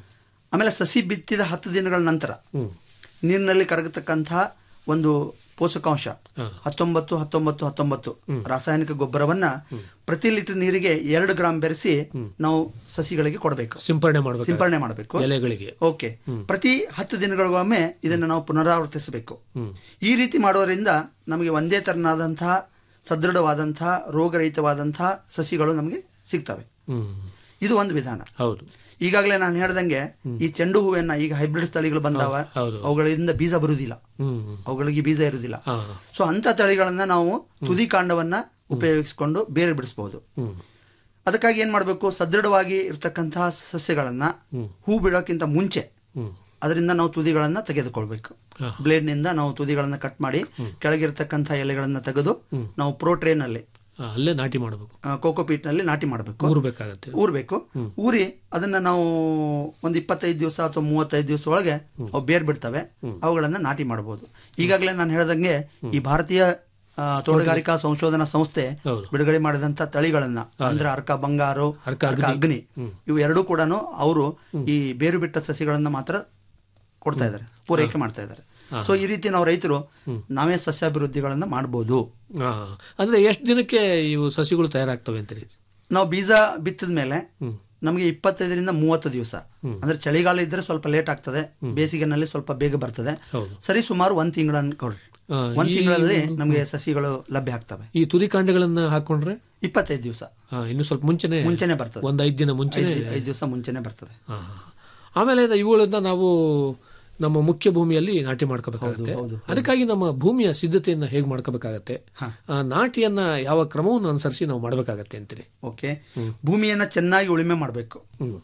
ಆಮೇಲೆ ಸಸಿ ಬಿತ್ತಿದ ಹತ್ತು ದಿನಗಳ ನಂತರ ನೀರಿನಲ್ಲಿ ಕರಗತಕ್ಕಂತಹ ಒಂದು ಪೋಷಕಾಂಶ ಹತ್ತೊಂಬತ್ತು ಹತ್ತೊಂಬತ್ತು ಹತ್ತೊಂಬತ್ತು ರಾಸಾಯನಿಕ ಗೊಬ್ಬರವನ್ನ ಪ್ರತಿ ಲೀಟರ್ ನೀರಿಗೆ ಎರಡು ಗ್ರಾಂ ಬೆರೆಸಿ ನಾವು ಸಸಿಗಳಿಗೆ ಕೊಡಬೇಕು ಸಿಂಪರಣೆ ಮಾಡಬೇಕು ಸಿಂಪರಣೆ ಮಾಡಬೇಕು ಎಲೆಗಳಿಗೆ ಓಕೆ ಪ್ರತಿ ಹತ್ತು ದಿನಗಳಿಗೊಮ್ಮೆ ಇದನ್ನು ನಾವು ಪುನರಾವರ್ತಿಸಬೇಕು ಈ ರೀತಿ ಮಾಡೋದ್ರಿಂದ ನಮಗೆ ಒಂದೇ ತರನಾದಂತಹ ಸದೃಢವಾದಂತಹ ರೋಗರಹಿತವಾದಂತಹ ಸಸಿಗಳು ನಮಗೆ ಸಿಗ್ತವೆ ಹ್ಮ್ ಇದು ಒಂದು ವಿಧಾನ ಹೌದು ಈಗಾಗಲೇ ನಾನು ಹೇಳ್ದಂಗೆ ಈ ಚೆಂಡು ಹೂವನ್ನ ಈಗ ಹೈಬ್ರಿಡ್ ತಳಿಗಳು ಬಂದಾವ ಹೌದು. ಅವುಗಳಿಂದ ಬೀಜ ಬರುವುದಿಲ್ಲ ಹ್ಮ್ ಅವುಗಳಿಗೆ ಬೀಜ ಇರುವುದಿಲ್ಲ ಹಾ ಸೊ ಅಂತ ತಳಿಗಳನ್ನ ನಾವು ತುದಿ ಕಾಂಡವನ್ನ ಉಪಯೋಗಿಸಿಕೊಂಡು ಬೇರೆ ಬಿಡಿಸಬಹುದು ಹ್ಮ್ ಅದಕ್ಕಾಗಿ ಏನ್ ಮಾಡಬೇಕು ಸದೃಢವಾಗಿ ಇರ್ತಕ್ಕಂತಹ ಸಸ್ಯಗಳನ್ನ ಹೂ ಬಿಡೋಕ್ಕಿಂತ ಮುಂಚೆ ಹ್ಮ್ ಅದರಿಂದ ನಾವು ತುದಿಗಳನ್ನ ತೆಗೆದುಕೊಳ್ಬೇಕು ಹಾ. ಬ್ಲೇಡ್ ನಿಂದ ನಾವು ತುದಿಗಳನ್ನ ಕಟ್ ಮಾಡಿ ಕೆಳಗಿರ್ತಕ್ಕಂತಹ ಎಲೆಗಳನ್ನ ತೆಗೆದು ನಾವು ಪ್ರೋಟ್ರೇನಲ್ಲಿ ಹಾ, ಅಲ್ಲೇ ನಾಟಿ ಮಾಡಬೇಕು ಕೋಕೋಪೀಟ್ ನಲ್ಲಿ ನಾಟಿ ಮಾಡಬೇಕು ಊರ್ಬೇಕಾಗತ್ತೆ ಊರ್ಬೇಕು ಊರಿ ಅದನ್ನ ನಾವು ಒಂದು ಇಪ್ಪತ್ತೈದು ದಿವಸ ಅಥವಾ ಮೂವತ್ತೈದು ದಿವಸ ಒಳಗೆ ಅವು ಬೇರ್ ಬಿಡ್ತವೆ ಅವುಗಳನ್ನ ನಾಟಿ ಮಾಡಬಹುದು ಈಗಾಗಲೇ ನಾನು ಹೇಳ್ದಂಗೆ ಈ ಭಾರತೀಯ ಆ, ತೋಟಗಾರಿಕಾ ಸಂಶೋಧನಾ ಸಂಸ್ಥೆ ಹೌದು. ಬಿಡುಗಡೆ ಮಾಡಿದಂತ ತಳಿಗಳನ್ನ ಅಂದ್ರೆ ಅರ್ಕ ಬಂಗಾರು ಅರ್ಕ ಅರ್ಕ ಅಗ್ನಿ ಇವು ಎರಡೂ ಕೂಡ ಅವರು ಈ ಬೇರು ಬಿಟ್ಟ ಸಸಿಗಳನ್ನ ಮಾತ್ರ ಕೊಡ್ತಾ ಇದ್ದಾರೆ ಪೂರೈಕೆ ಮಾಡ್ತಾ ಇದ್ದಾರೆ ಸೊ ಈ ರೀತಿ ನಾವು ರೈತರು ನಾವೇ ಸಸ್ಯಾಭಿವೃದ್ಧಿಗಳನ್ನ ಮಾಡಬಹುದು ಹಾ ಅಂದ್ರೆ ಎಷ್ಟು ದಿನಕ್ಕೆ ಇವು ಸಸಿಗಳು ತಯಾರಾಗ್ತವೆ ಅಂತೀರಿ ನಾವು ಬೀಜ ಬಿತ್ತಿದ ಮೇಲೆ ನಮಗೆ ಇಪ್ಪತ್ತೈದರಿಂದ ಮೂವತ್ತು ದಿವಸ ಅಂದ್ರೆ ಚಳಿಗಾಲ ಇದ್ರೆ ಸ್ವಲ್ಪ ಲೇಟ್ ಆಗ್ತದೆ ಬೇಸಿಗೆನಲ್ಲಿ ಸ್ವಲ್ಪ ಬೇಗ ಬರ್ತದೆ ಹೌದು. ಸರಿ ಸುಮಾರು ಒಂದ್ ತಿಂಗಳ ಕೊಡ್ರಿ ಆ, ಒಂದ್ ಈ ತಿಂಗಳಲ್ಲಿ ನಮಗೆ ಸಸಿಗಳು ಲಭ್ಯ ಆಗ್ತವೆ ಈ ತುದಿ ಕಾಂಡಗಳನ್ನ ಹಾಕೊಂಡ್ರೆ ಇಪ್ಪತ್ತೈದು ದಿವಸ ಹಾ, ಇನ್ನು ಸ್ವಲ್ಪ ಮುಂಚೆನೆ ಮುಂಚೆನೆ ಬರ್ತದೆ ಒಂದ್ ಐದ್ ದಿನ ಮುಂಚೆನೆ ಐದು ಐದು ದಿವಸ ಮುಂಚೆನೆ ಬರ್ತದೆ ಹಾ, ಹಾ. ಆಮೇಲೆ ಇವುಗಳನ್ನ ನಾವು ನಮ್ಮ ಮುಖ್ಯ ಭೂಮಿಯಲ್ಲಿ ನಾಟಿ ಮಾಡ್ಕೋಬೇಕಾಗತ್ತೆ ಅದಕ್ಕಾಗಿ ನಮ್ಮ ಭೂಮಿಯ ಸಿದ್ಧತೆಯನ್ನ ಹೇಗೆ ಮಾಡ್ಕೋಬೇಕಾಗತ್ತೆ ಆ ನಾಟಿಯನ್ನ ಯಾವ ಕ್ರಮವನ್ನು ಅನುಸರಿಸಿ ನಾವು ಮಾಡಬೇಕಾಗತ್ತೆ ಅಂತೀರಿ ಓಕೆ ಭೂಮಿಯನ್ನ ಚೆನ್ನಾಗಿ ಉಳುಮೆ ಮಾಡಬೇಕು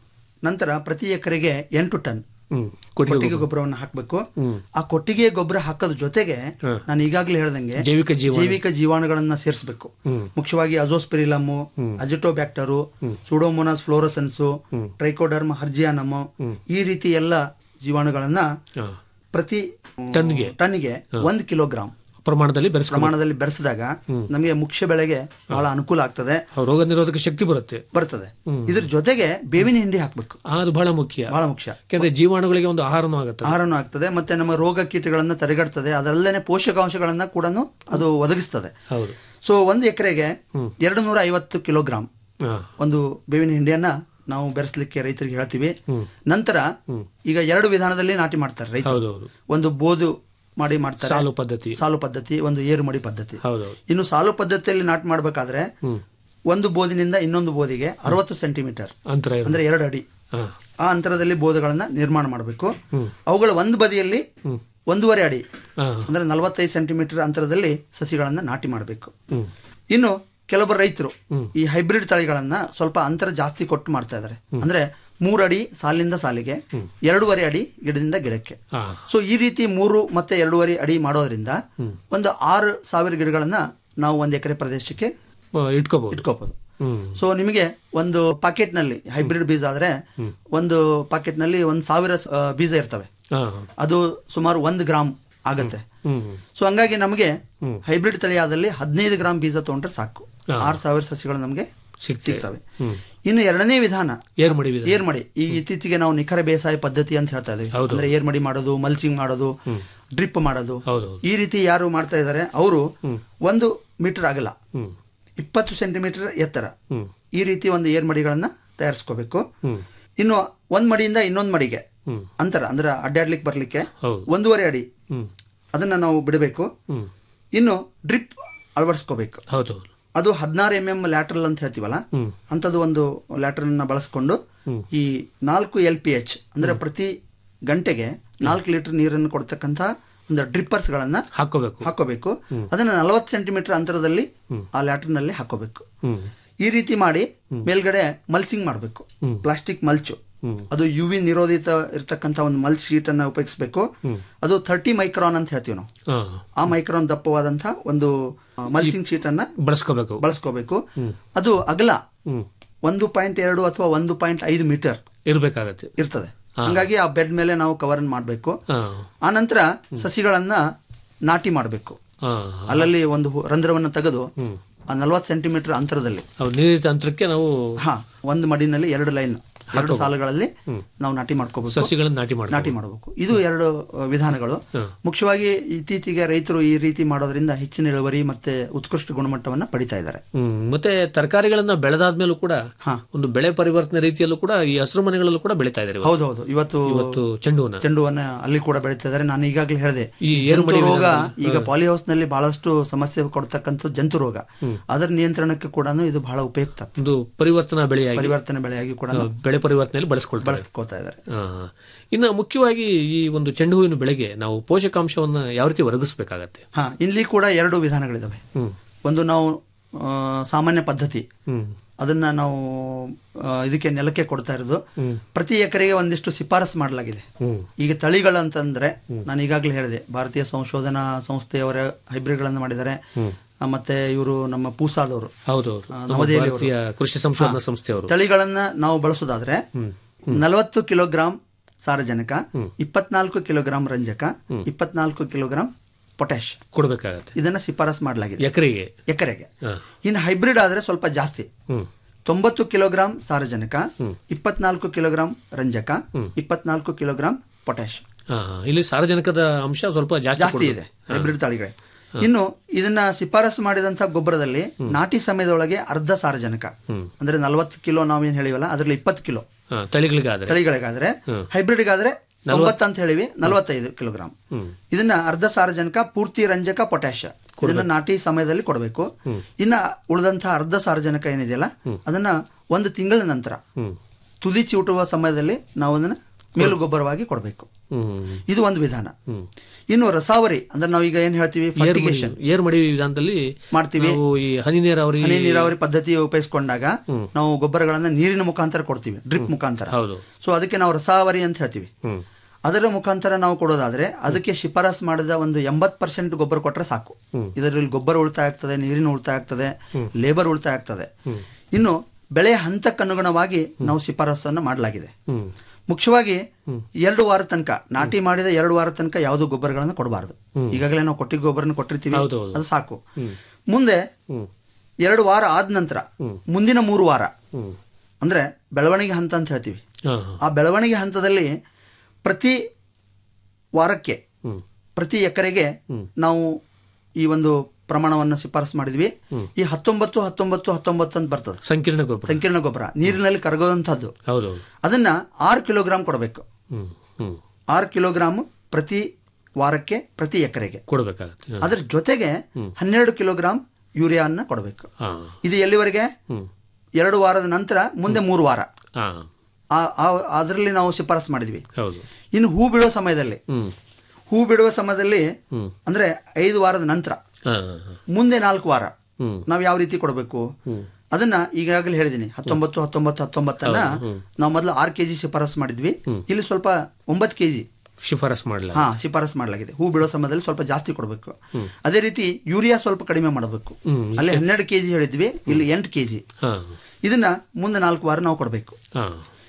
ನಂತರ ಪ್ರತಿ ಎಕರೆಗೆ ಎಂಟು ಟನ್ ಹ್ಮ್ ಕೊಟ್ಟಿಗೆ ಕೊಟ್ಟಿಗೆ ಗೊಬ್ಬರವನ್ನು ಹಾಕಬೇಕು ಆ ಕೊಟ್ಟಿಗೆ ಗೊಬ್ಬರ ಹಾಕೋದ್ರ ಜೊತೆಗೆ ನಾನು ಈಗಾಗಲೇ ಹೇಳ್ದಂಗೆ ಜೈವಿಕ ಜೀವ ಜೈವಿಕ ಜೀವಾಣುಗಳನ್ನ ಸೇರಿಸಬೇಕು ಮುಖ್ಯವಾಗಿ azospirillum azotobacter pseudomonas fluorescens trichoderma harzianum ಈ ರೀತಿ ಎಲ್ಲ ಜೀವಾಣುಗಳನ್ನ ಹಾ. ಪ್ರತಿ ಟನ್ಗೆ ಟನ್ಗೆ ಒಂದು ಕಿಲೋಗ್ರಾಂ ಪ್ರಮಾಣದಲ್ಲಿ ಬೆರೆಸ್ಕೊ ಪ್ರಮಾಣದಲ್ಲಿ ಬೆರೆಸಿದಾಗ ನಮಗೆ ಮುಖ್ಯ ಬೆಳೆಗೆ ಬಹಳ ಅನುಕೂಲ ಆಗ್ತದೆ ರೋಗ ನಿರೋಧಕ ಶಕ್ತಿ ಬರುತ್ತೆ ಬರ್ತದೆ ಇದ್ರ ಜೊತೆಗೆ ಬೇವಿನ ಹಿಂಡಿ ಹಾಕ್ಬೇಕು ಆ, ಅದು ಬಹಳ ಮುಖ್ಯ ಬಹಳ ಮುಖ್ಯ ಯಾಕಂದ್ರೆ ಜೀವಾಣುಗಳಿಗೆ ಒಂದು ಆಹಾರನೂ ಆಗುತ್ತೆ ಆಹಾರನೂ ಆಗ್ತದೆ ಮತ್ತೆ ನಮ್ಮ ರೋಗ ಕೀಟಗಳನ್ನ ತಡೆಗಟ್ತದೆ ಅದರಲ್ಲೇನೆ ಪೋಷಕಾಂಶಗಳನ್ನ ಕೂಡ ಅದು ಒದಗಿಸ್ತದೆ ಹೌದು ಸೊ ಒಂದು ಎಕರೆಗೆ ಎರಡು ನೂರ ಐವತ್ತು ಕಿಲೋಗ್ರಾಂ ಹಾ. ಒಂದು ಬೇವಿನ ಹಿಂಡಿಯನ್ನ ನಾವು ಬೆರೆಸಲಿಕ್ಕೆ ರೈತರಿಗೆ ಹೇಳ್ತೀವಿ ನಂತರ ಈಗ ಎರಡು ವಿಧಾನದಲ್ಲಿ ನಾಟಿ ಮಾಡ್ತಾರೆ ರೈತರು ಹೌದೌದು ಒಂದು ಬೋದು ಮಾಡಿ ಮಾಡ್ತಾರೆ ಸಾಲು ಪದ್ಧತಿ ಸಾಲು ಪದ್ಧತಿ ಒಂದು ಏರು ಮಡಿ ಪದ್ಧತಿ ಹೌದೌದು ಇನ್ನು ಸಾಲು ಪದ್ಧತಿಯಲ್ಲಿ ನಾಟಿ ಮಾಡಬೇಕಾದ್ರೆ ಒಂದು ಬೋದಿನಿಂದ ಇನ್ನೊಂದು ಬೋದಿಗೆ ಅರವತ್ತು ಸೆಂಟಿಮೀಟರ್ ಅಂತರ ಇರುತ್ತೆ. ಅಂದ್ರೆ ಎರಡು ಅಡಿ ಹಾ. ಆ ಅಂತರದಲ್ಲಿ ಬೋಧಗಳನ್ನ ನಿರ್ಮಾಣ ಮಾಡಬೇಕು ಅವುಗಳ ಒಂದು ಬದಿಯಲ್ಲಿ ಒಂದೂವರೆ ಅಡಿ ಹಾ. ಅಂದ್ರೆ ನಲವತ್ತೈದು ಸೆಂಟಿಮೀಟರ್ ಅಂತರದಲ್ಲಿ ಸಸಿಗಳನ್ನ ನಾಟಿ ಮಾಡಬೇಕು ಹ್ಮ್. ಇನ್ನು ಕೆಲವೊಬ್ಬರು ರೈತರು ಈ ಹೈಬ್ರಿಡ್ ತಳಿಗಳನ್ನ ಸ್ವಲ್ಪ ಅಂತರ ಜಾಸ್ತಿ ಕೊಟ್ಟು ಮಾಡ್ತಾ ಇದ್ದಾರೆ ಅಂದ್ರೆ ಮೂರು ಅಡಿ ಸಾಲಿನಿಂದ ಸಾಲಿಗೆ ಎರಡೂವರೆ ಅಡಿ ಗಿಡದಿಂದ ಗಿಡಕ್ಕೆ ಹಾ. ಸೊ ಈ ರೀತಿ ಮೂರು ಮತ್ತೆ ಎರಡೂವರೆ ಅಡಿ ಮಾಡೋದ್ರಿಂದ ಒಂದು ಆರು ಸಾವಿರ ಗಿಡಗಳನ್ನ ನಾವು ಒಂದು ಎಕರೆ ಪ್ರದೇಶಕ್ಕೆ ಆ, ಇಟ್ಕೋಬಹುದು ಇಟ್ಕೋಬಹುದು ಹ್ಮ್ ಸೊ ನಿಮಗೆ ಒಂದು ಪಾಕೆಟ್ ನಲ್ಲಿ ಹೈಬ್ರಿಡ್ ಬೀಜ ಆದ್ರೆ ಒಂದು ಪಾಕೆಟ್ ನಲ್ಲಿ ಒಂದ್ ಸಾವಿರ ಆ, ಬೀಜ ಇರ್ತವೆ ಹಾ. ಅದು ಸುಮಾರು ಒಂದು ಗ್ರಾಮ್ ಆಗತ್ತೆ ಹ್ಮ್ ಸೊ ಹಂಗಾಗಿ ನಮಗೆ ಹೈಬ್ರಿಡ್ ತಳಿ ಆದಲ್ಲಿ ಹದಿನೈದು ಗ್ರಾಮ್ ಬೀಜ ತಗೊಂಡ್ರೆ ಸಾಕು ಹಾ. ಆರು ಸಾವಿರ ಸಸಿಗಳು ನಮಗೆ ಸಿಗ್ತವೆ. ಸಿಗ್ತವೆ ಹ್ಮ್. ಇನ್ನು ಎರಡನೇ ವಿಧಾನ ಏರ್ ಮಡಿ ವಿಧಾನ. ಏರ್ ಮಡಿ ಈ ಇತ್ತೀಚೆಗೆ ನಾವು ನಿಖರ ಬೇಸಾಯ ಪದ್ಧತಿ ಅಂತ ಹೇಳ್ತಾ ಇದ್ದೀವಿ ಹೌದು. ಅಂದ್ರೆ ಏರ್ ಮಡಿ ಮಾಡೋದು ಮಲ್ಚಿಂಗ್ ಮಾಡೋದು ಡ್ರಿಪ್ ಮಾಡೋದು ಹೌದೌದು ಈ ರೀತಿ ಯಾರು ಮಾಡ್ತಾ ಇದ್ದಾರೆ ಅವರು ಒಂದು ಮೀಟರ್ ಆಗಲ್ಲ ಹ್ಮ್ ಇಪ್ಪತ್ತು ಸೆಂಟಿಮೀಟರ್ ಎತ್ತರ ಹ್ಮ್ ಈ ರೀತಿ ಒಂದು ಏರ್ ಮಡಿಗಳನ್ನ ತಯಾರಿಸ್ಕೋಬೇಕು ಹ್ಮ್ ಇನ್ನು ಒಂದ್ ಮಡಿಯಿಂದ ಇನ್ನೊಂದ್ ಮಡಿಗೆ ಹ್ಮ್. ಅಂತರ ಅಂದ್ರೆ ಅಡ್ಡಾಡ್ಲಿಕ್ಕೆ ಬರ್ಲಿಕ್ಕೆ ಹೌದು. ಒಂದೂವರೆ ಅಡಿ ಹ್ಮ್ ಅದನ್ನ ನಾವು ಬಿಡಬೇಕು ಹ್ಮ್ ಇನ್ನು ಡ್ರಿಪ್ ಅಳವಡಿಸ್ಕೋಬೇಕು ಹೌದೌದು ಅದು ಹದಿನಾರು ಎಂ ಎಂ ಲ್ಯಾಟ್ರಲ್ ಅಂತ ಹೇಳ್ತೀವಲ್ಲ ಹ್ಮ್. ಅಂಥದ್ದು ಒಂದು ಲ್ಯಾಟ್ರಲ್ ನ ಬಳಸ್ಕೊಂಡು ಈ ನಾಲ್ಕು ಎಲ್ ಪಿ ಎಚ್ ಅಂದ್ರೆ ಪ್ರತಿ ಗಂಟೆಗೆ ನಾಲ್ಕು ಲೀಟರ್ ನೀರನ್ನು ಕೊಡ್ತಕ್ಕಂಥ ಒಂದು ಡ್ರಿಪ್ಪರ್ಸ್ ಗಳನ್ನ ಹಾಕೋಬೇಕು ಹಾಕೋಬೇಕು ಅದನ್ನ ನಲವತ್ತು ಸೆಂಟಿಮೀಟರ್ ಅಂತರದಲ್ಲಿ ಆ ಲ್ಯಾಟ್ರಲ್ ನಲ್ಲಿ ಹಾಕೋಬೇಕು ಹ್ಮ್ ಈ ರೀತಿ ಮಾಡಿ ಮೇಲ್ಗಡೆ ಮಲ್ಚಿಂಗ್ ಮಾಡಬೇಕು ಪ್ಲಾಸ್ಟಿಕ್ ಮಲ್ಚು ಅದು ಯು ವಿ ನಿರೋಧಿತ ಇರತಕ್ಕಂತ ಒಂದು ಮಲ್ಚ್ ಶೀಟ್ ಅನ್ನ ಉಪಯೋಗಿಸಬೇಕು ಅದು ಥರ್ಟಿ ಮೈಕ್ರಾನ್ ಅಂತ ಹೇಳ್ತೀವಿ ನಾವು ಹಾ ಆ ಮೈಕ್ರಾನ್ ದಪ್ಪವಾದಂತಹ ಒಂದು ಮಲ್ಚಿಂಗ್ ಶೀಟ್ ಅನ್ನ ಬಳಸ್ಕೋಬೇಕು ಬಳಸ್ಕೋಬೇಕು ಅದು ಅಗಲ ಹ್ಮ್ ಒಂದು ಪಾಯಿಂಟ್ ಎರಡು ಅಥವಾ ಒಂದು ಪಾಯಿಂಟ್ ಐದು ಮೀಟರ್ ಇರ್ಬೇಕಾಗತ್ತೆ ಇರ್ತದೆ ಹಂಗಾಗಿ ಆ ಬೆಡ್ ಮೇಲೆ ನಾವು ಕವರ್ ಮಾಡಬೇಕು ಹಾ ಆ ನಂತರ ಸಸಿಗಳನ್ನ ನಾಟಿ ಮಾಡಬೇಕು ಹಾ ಅಲ್ಲಲ್ಲಿ ಒಂದು ಹು- ರಂಧ್ರವನ್ನ ತೆಗೆದು ಆ ನಲ್ವತ್ತು ಸೆಂಟಿಮೀಟರ್ ಅಂತರದಲ್ಲಿ ಹೌದು ನೀರಿತ ಅಂತರಕ್ಕೆ ನಾವು ಹಾ ಒಂದು ಮಡಿನಲ್ಲಿ ಎರಡು ಲೈನ್ ಎರಡು ಸಾಲುಗಳಲ್ಲಿ ನಾವು ನಾಟಿ ಮಾಡ್ಕೋಬೇಕು ಸಸಿಗಳನ್ನ ನಾಟಿ ಮಾಡಿ ನಾಟಿ ಮಾಡಬೇಕು ಇದು ಎರಡು ಅ, ವಿಧಾನಗಳು ಮುಖ್ಯವಾಗಿ ಇತ್ತೀಚೆಗೆ ರೈತರು ಈ ರೀತಿ ಮಾಡೋದ್ರಿಂದ ಹೆಚ್ಚಿನ ಇಳುವರಿ ಮತ್ತೆ ಉತ್ಕೃಷ್ಟ ಗುಣಮಟ್ಟವನ್ನ ಪಡಿತಾ ಇದ್ದಾರೆ ಹ್ಮ್ ಮತ್ತೆ ತರಕಾರಿಗಳನ್ನ ಬೆಳೆದಾದ್ಮೇಲೂ ಕೂಡ ಹಾ. ಒಂದು ಬೆಳೆ ಪರಿವರ್ತನೆ ರೀತಿಯಲ್ಲೂ ಕೂಡ ಈ ಹಸಿರು ಮನೆಗಳಲ್ಲೂ ಕೂಡ ಬೆಳೀತಾ ಇದ್ದಾರೆ ಇವಾಗ. ಹೌದೌದು ಇವತ್ತು ಇವತ್ತು ಚೆಂಡು ಹೂವನ್ನ ಚೆಂಡುವನ್ನ ಅಲ್ಲಿ ಕೂಡ ಬೆಳೀತಾ ಇದ್ದಾರೆ ನಾನು ಈಗಾಗಲೇ ಹೇಳಿದೆ ಈ ಜಂತು ಏರುಮಡಿ ರೋಗ ವಿಧಾನದಲ್ಲಿ- ಈಗ ಪಾಲಿಹೌಸ್ ನಲ್ಲಿ ಬಹಳಷ್ಟು ಸಮಸ್ಯೆ ಕೊಡ್ತಕ್ಕಂಥ ಜಂತು ರೋಗ ಅದರ ನಿಯಂತ್ರಣಕ್ಕೆ ಕೂಡ ಇದು ಬಹಳ ಉಪಯುಕ್ತ ಒಂದು ಪರಿವರ್ತನಾ ಬೆಳೆಯಾಗಿ ಪರಿವರ್ತನೆ ಬೆಳೆಯಾಗಿ ಕೂಡ ಆ, ಬೆಳೆ ಪರಿವರ್ತನೆಯಲ್ಲಿ ಬಳಸ್ಕೊಳ್ತಾರೆ ಬಳಸ್ಕೋತಾ ಇದ್ದಾರೆ ಆ, ಇನ್ನು ಮುಖ್ಯವಾಗಿ ಈ ಒಂದು ಚೆಂಡು ಹೂವಿನ ಬೆಳೆಗೆ ನಾವು ಪೋಷಕಾಂಶವನ್ನ ಯಾವ ರೀತಿ ಒದಗಿಸಬೇಕಾಗತ್ತೆ ಹಾ ಇಲ್ಲಿ ಕೂಡ ಎರಡು ವಿಧಾನಗಳಿದಾವೆ ಹ್ಮ್ ಒಂದು ನಾವು ಆ, ಸಾಮಾನ್ಯ ಪದ್ಧತಿ ಹ್ಮ್ ಅದನ್ನ ನಾವು ಆ, ಇದಕ್ಕೆ ನೆಲಕ್ಕೆ ಕೊಡ್ತಾ ಇರೋದು ಪ್ರತಿ ಎಕರೆಗೆ ಒಂದಿಷ್ಟು ಶಿಫಾರಸು ಮಾಡಲಾಗಿದೆ ಹ್ಮ್ ಈಗ ತಳಿಗಳಂತಂದ್ರೆ ನಾನು ಈಗಾಗಲೇ ಹೇಳಿದೆ ಭಾರತೀಯ ಸಂಶೋಧನಾ ಸಂಸ್ಥೆಯವರ ಹೈಬ್ರಿಡ್ಗಳನ್ನು ಮಾಡಿದ್ದಾರೆ ಆ, ಮತ್ತೆ ಇವರು ನಮ್ಮ ಪೂಸಾದವರು ಹೌದು ಆ, ನವದೆಹಲಿಯವರು. ಭಾರತೀಯ ಕೃಷಿ ಸಂಶೋಧನಾ ಸಂಸ್ಥೆಯವರು ತಳಿಗಳನ್ನ ನಾವು ಬಳಸೋದಾದ್ರೆ ನಲವತ್ತು ಕಿಲೋಗ್ರಾಂ ಸಾರಜನಕ ಇಪ್ಪತ್ನಾಲ್ಕು ಕಿಲೋಗ್ರಾಂ ರಂಜಕ ಇಪ್ಪತ್ನಾಲ್ಕು ಕಿಲೋಗ್ರಾಂ ಪೊಟ್ಯಾಶ್ ಕೊಡ್ಬೇಕಾಗತ್ತೆ ಇದನ್ನ ಶಿಫಾರಸು ಮಾಡಲಾಗಿದೆ ಎಕರೆಗೆ ಎಕರೆಗೆ ಹಾ. ಇನ್ನು ಹೈಬ್ರಿಡ್ ಆದ್ರೆ ಸ್ವಲ್ಪ ಜಾಸ್ತಿ ಹ್ಮ್ ತೊಂಬತ್ತು ಕಿಲೋಗ್ರಾಂ ಸಾರಜನಕ ಇಪ್ಪತ್ನಾಲ್ಕು ಕಿಲೋಗ್ರಾಂ ರಂಜಕ ಇಪ್ಪತ್ನಾಲ್ಕು ಕಿಲೋಗ್ರಾಂ ಪೊಟ್ಯಾಶ್ ಆ, ಇಲ್ಲಿ ಸಾರಜನಕದ ಅಂಶ ಸ್ವಲ್ಪ ಜಾಸ್ತಿ ಜಾಸ್ತಿ ಕೊಡ್ಬೇಕು. ಇದೆ ಹೈಬ್ರಿಡ್ ತಳಿಗಳೇ ಇನ್ನು ಇದನ್ನ ಶಿಫಾರಸು ಮಾಡಿದಂತ ಗೊಬ್ಬರದಲ್ಲಿ ನಾಟಿ ಸಮಯದೊಳಗೆ ಅರ್ಧ ಸಾರಜನಕ ಅಂದ್ರೆ ನಲವತ್ತು ಕಿಲೋ ನಾವೇನ್ ಹೇಳಿವಲ್ಲ ಅದ್ರಲ್ಲಿ ಇಪ್ಪತ್ತು ಕಿಲೋ ಆ, ತಳಿಗಳಿಗಾದ್ರೆ ತಳಿಗಳಿಗಾದ್ರೆ ಹೈಬ್ರಿಡ್ಗಾದ್ರೆ ತೊಂಬತ್ತು ಅಂತ ಹೇಳಿವಿ ನಲವತ್ತೈದು ಕಿಲೋಗ್ರಾಂ ಇದನ್ನ ಅರ್ಧ ಸಾರಜನಕ ಪೂರ್ತಿ ರಂಜಕ ಪೊಟ್ಯಾಶ ಇದನ್ನ ನಾಟಿ ಸಮಯದಲ್ಲಿ ಕೊಡಬೇಕು ಇನ್ನ ಉಳಿದಂತಹ ಅರ್ಧ ಸಾರಜನಕ ಏನಿದೆಯಲ್ಲ ಅದನ್ನ ಒಂದು ತಿಂಗಳ ನಂತರ ಹ್ಮ್ ತುದಿ ಚಿವುಟುವ ಸಮಯದಲ್ಲಿ ನಾವು ಅದನ್ನ ಮೇಲು ಗೊಬ್ಬರವಾಗಿ ಕೊಡಬೇಕು ಹ್ಮ್ ಇದು ಒಂದು ವಿಧಾನ ಇನ್ನು ರಸಾವರಿ ಅಂದ್ರೆ ನಾವೀಗ ಏನ್ ಹೇಳ್ತೀವಿ ಫರ್ಟಿಗೇಷನ್ ಏರ್ ಮಡಿ ವಿಧಾನದಲ್ಲಿ ಮಾಡ್ತೀವಿ ನಾವು ಈ ಹನಿ ನೀರಾವರಿ ಹನಿ ನೀರಾವರಿ ಪದ್ಧತಿ ಉಪಯೋಗಿಸಿಕೊಂಡಾಗ ನಾವು ಗೊಬ್ಬರಗಳನ್ನ ನೀರಿನ ಮುಖಾಂತರ ಕೊಡ್ತೀವಿ ಡ್ರಿಪ್ ಮುಖಾಂತರ ಹೌದು ಸೊ ಅದಕ್ಕೆ ನಾವು ರಸಾವರಿ ಅಂತ ಹೇಳ್ತೀವಿ ಹ್ಮ್ ಅದರ ಮುಖಾಂತರ ನಾವು ಕೊಡೋದಾದ್ರೆ ಅದಕ್ಕೆ ಶಿಫಾರಸ್ ಮಾಡಿದ ಒಂದು ಎಂಬತ್ ಪರ್ಸೆಂಟ್ ಗೊಬ್ಬರ ಕೊಟ್ರೆ ಸಾಕು ಇದರಲ್ಲಿ ಗೊಬ್ಬರ ಉಳಿತಾಯ ಆಗ್ತದೆ ನೀರಿನ ಉಳಿತಾಯ ಆಗ್ತದೆ ಲೇಬರ್ ಉಳಿತಾಯ ಆಗ್ತದೆ ಇನ್ನು ಬೆಳೆಯ ಹಂತಕ್ಕನುಗುಣವಾಗಿ ನಾವು ಶಿಫಾರಸನ್ನು ಮಾಡಲಾಗಿದೆ ಹ್ಮ್ ಮುಖ್ಯವಾಗಿ ಎರಡು ವಾರ ತನಕ ನಾಟಿ ಮಾಡಿದ ಎರಡು ವಾರ ತನಕ ಯಾವುದು ಗೊಬ್ಬರಗಳನ್ನು ಕೊಡಬಾರದು ಈಗಾಗಲೇ ನಾವು ಕೊಟ್ಟಿಗೆ ಗೊಬ್ಬರನ ಕೊಟ್ಟಿರ್ತೀವಿ ಹೌದು, ಹೌದು. ಅದು ಸಾಕು ಮುಂದೆ ಎರಡು ವಾರ ಆದ ನಂತರ ಮುಂದಿನ ಮೂರು ವಾರ ಅಂದ್ರೆ ಬೆಳವಣಿಗೆ ಹಂತ ಅಂತ ಹೇಳ್ತೀವಿ ಹಾ ಆ ಬೆಳವಣಿಗೆ ಹಂತದಲ್ಲಿ ಪ್ರತಿ ವಾರಕ್ಕೆ ಹ್ಮ್ ಪ್ರತಿ ಎಕರೆಗೆ ನಾವು ಈ ಒಂದು ಪ್ರಮಾಣವನ್ನು ಶಿಫಾರಸು ಮಾಡಿದ್ವಿ ಈ ಹತ್ತೊಂಬತ್ತು ಹತ್ತೊಂಬತ್ತು ಹತ್ತೊಂಬತ್ತು ಅಂತ ಬರ್ತದೆ ಸಂಕೀರ್ಣ ಗೊಬ್ಬರ ಸಂಕೀರ್ಣ ಗೊಬ್ಬರ ನೀರಿನಲ್ಲಿ ಕರಗುವಂತಹದ್ದು ಹೌದೌದು ಅದನ್ನ ಆರು ಕಿಲೋಗ್ರಾಂ ಕೊಡಬೇಕು ಹ್ಮ್ ಹ್ಮ್ ಆರು ಕಿಲೋಗ್ರಾಮ್ ಪ್ರತಿ ವಾರಕ್ಕೆ ಪ್ರತಿ ಎಕರೆಗೆ ಕೊಡ್ಬೇಕಾಗತ್ತೆ ಹ. ಅದ್ರ ಜೊತೆಗೆ ಹನ್ನೆರಡು ಕಿಲೋಗ್ರಾಂ ಯೂರಿಯಾನ್ನ ಕೊಡಬೇಕು ಹಾ ಇದು ಎಲ್ಲಿವರೆಗೆ ಹ್ಮ್ ಎರಡು ವಾರದ ನಂತರ ಮುಂದೆ ಮೂರು ವಾರ ಹಾ ಅದರಲ್ಲಿ ನಾವು ಶಿಫಾರಸು ಮಾಡಿದ್ವಿ ಹೌದು ಇನ್ನು ಹೂ ಬಿಡೋ ಸಮಯದಲ್ಲಿ ಹ್ಮ್ ಹೂ ಬಿಡುವ ಸಮಯದಲ್ಲಿ ಹ್ಮ್. ಅಂದ್ರೆ ಐದು ವಾರದ ನಂತರ ಹಾ ಹಾ. ಮುಂದೆ ನಾಲ್ಕು ವಾರ ಹ್ಮ್ ನಾವು ಯಾವ ರೀತಿ ಕೊಡಬೇಕು ಅದನ್ನ ಈಗಾಗಲೇ ಹೇಳಿದೀನಿ ಹತ್ತೊಂಬತ್ತು ಹತ್ತೊಂಬತ್ತು ಹತ್ತೊಂಬತ್ತನ್ನ ನಾವು ಮೊದಲು ಆರು ಕೆಜಿ ಶಿಫಾರಸು ಮಾಡಿದ್ವಿ ಇಲ್ಲಿ ಸ್ವಲ್ಪ ಒಂಬತ್ತು ಕೆಜಿ ಶಿಫಾರಸ್ ಮಾಡಲ ಹಾ ಶಿಫಾರಸು ಮಾಡಲಾಗಿದೆ ಹೂ ಬಿಡೋ ಸಮಯದಲ್ಲಿ ಸ್ವಲ್ಪ ಜಾಸ್ತಿ ಕೊಡಬೇಕು ಅದೇ ರೀತಿ ಯೂರಿಯಾ ಸ್ವಲ್ಪ ಕಡಿಮೆ ಮಾಡಬೇಕು ಹ್ಮ್. ಅಲ್ಲಿ ಹನ್ನೆರಡು ಕೆಜಿ ಹೇಳಿದ್ವಿ ಇಲ್ಲಿ ಎಂಟು ಕೆಜಿ ಹಾ ಇದನ್ನ ಮುಂದೆ ನಾಲ್ಕು ವಾರ ನಾವು ಕೊಡಬೇಕು ಹಾ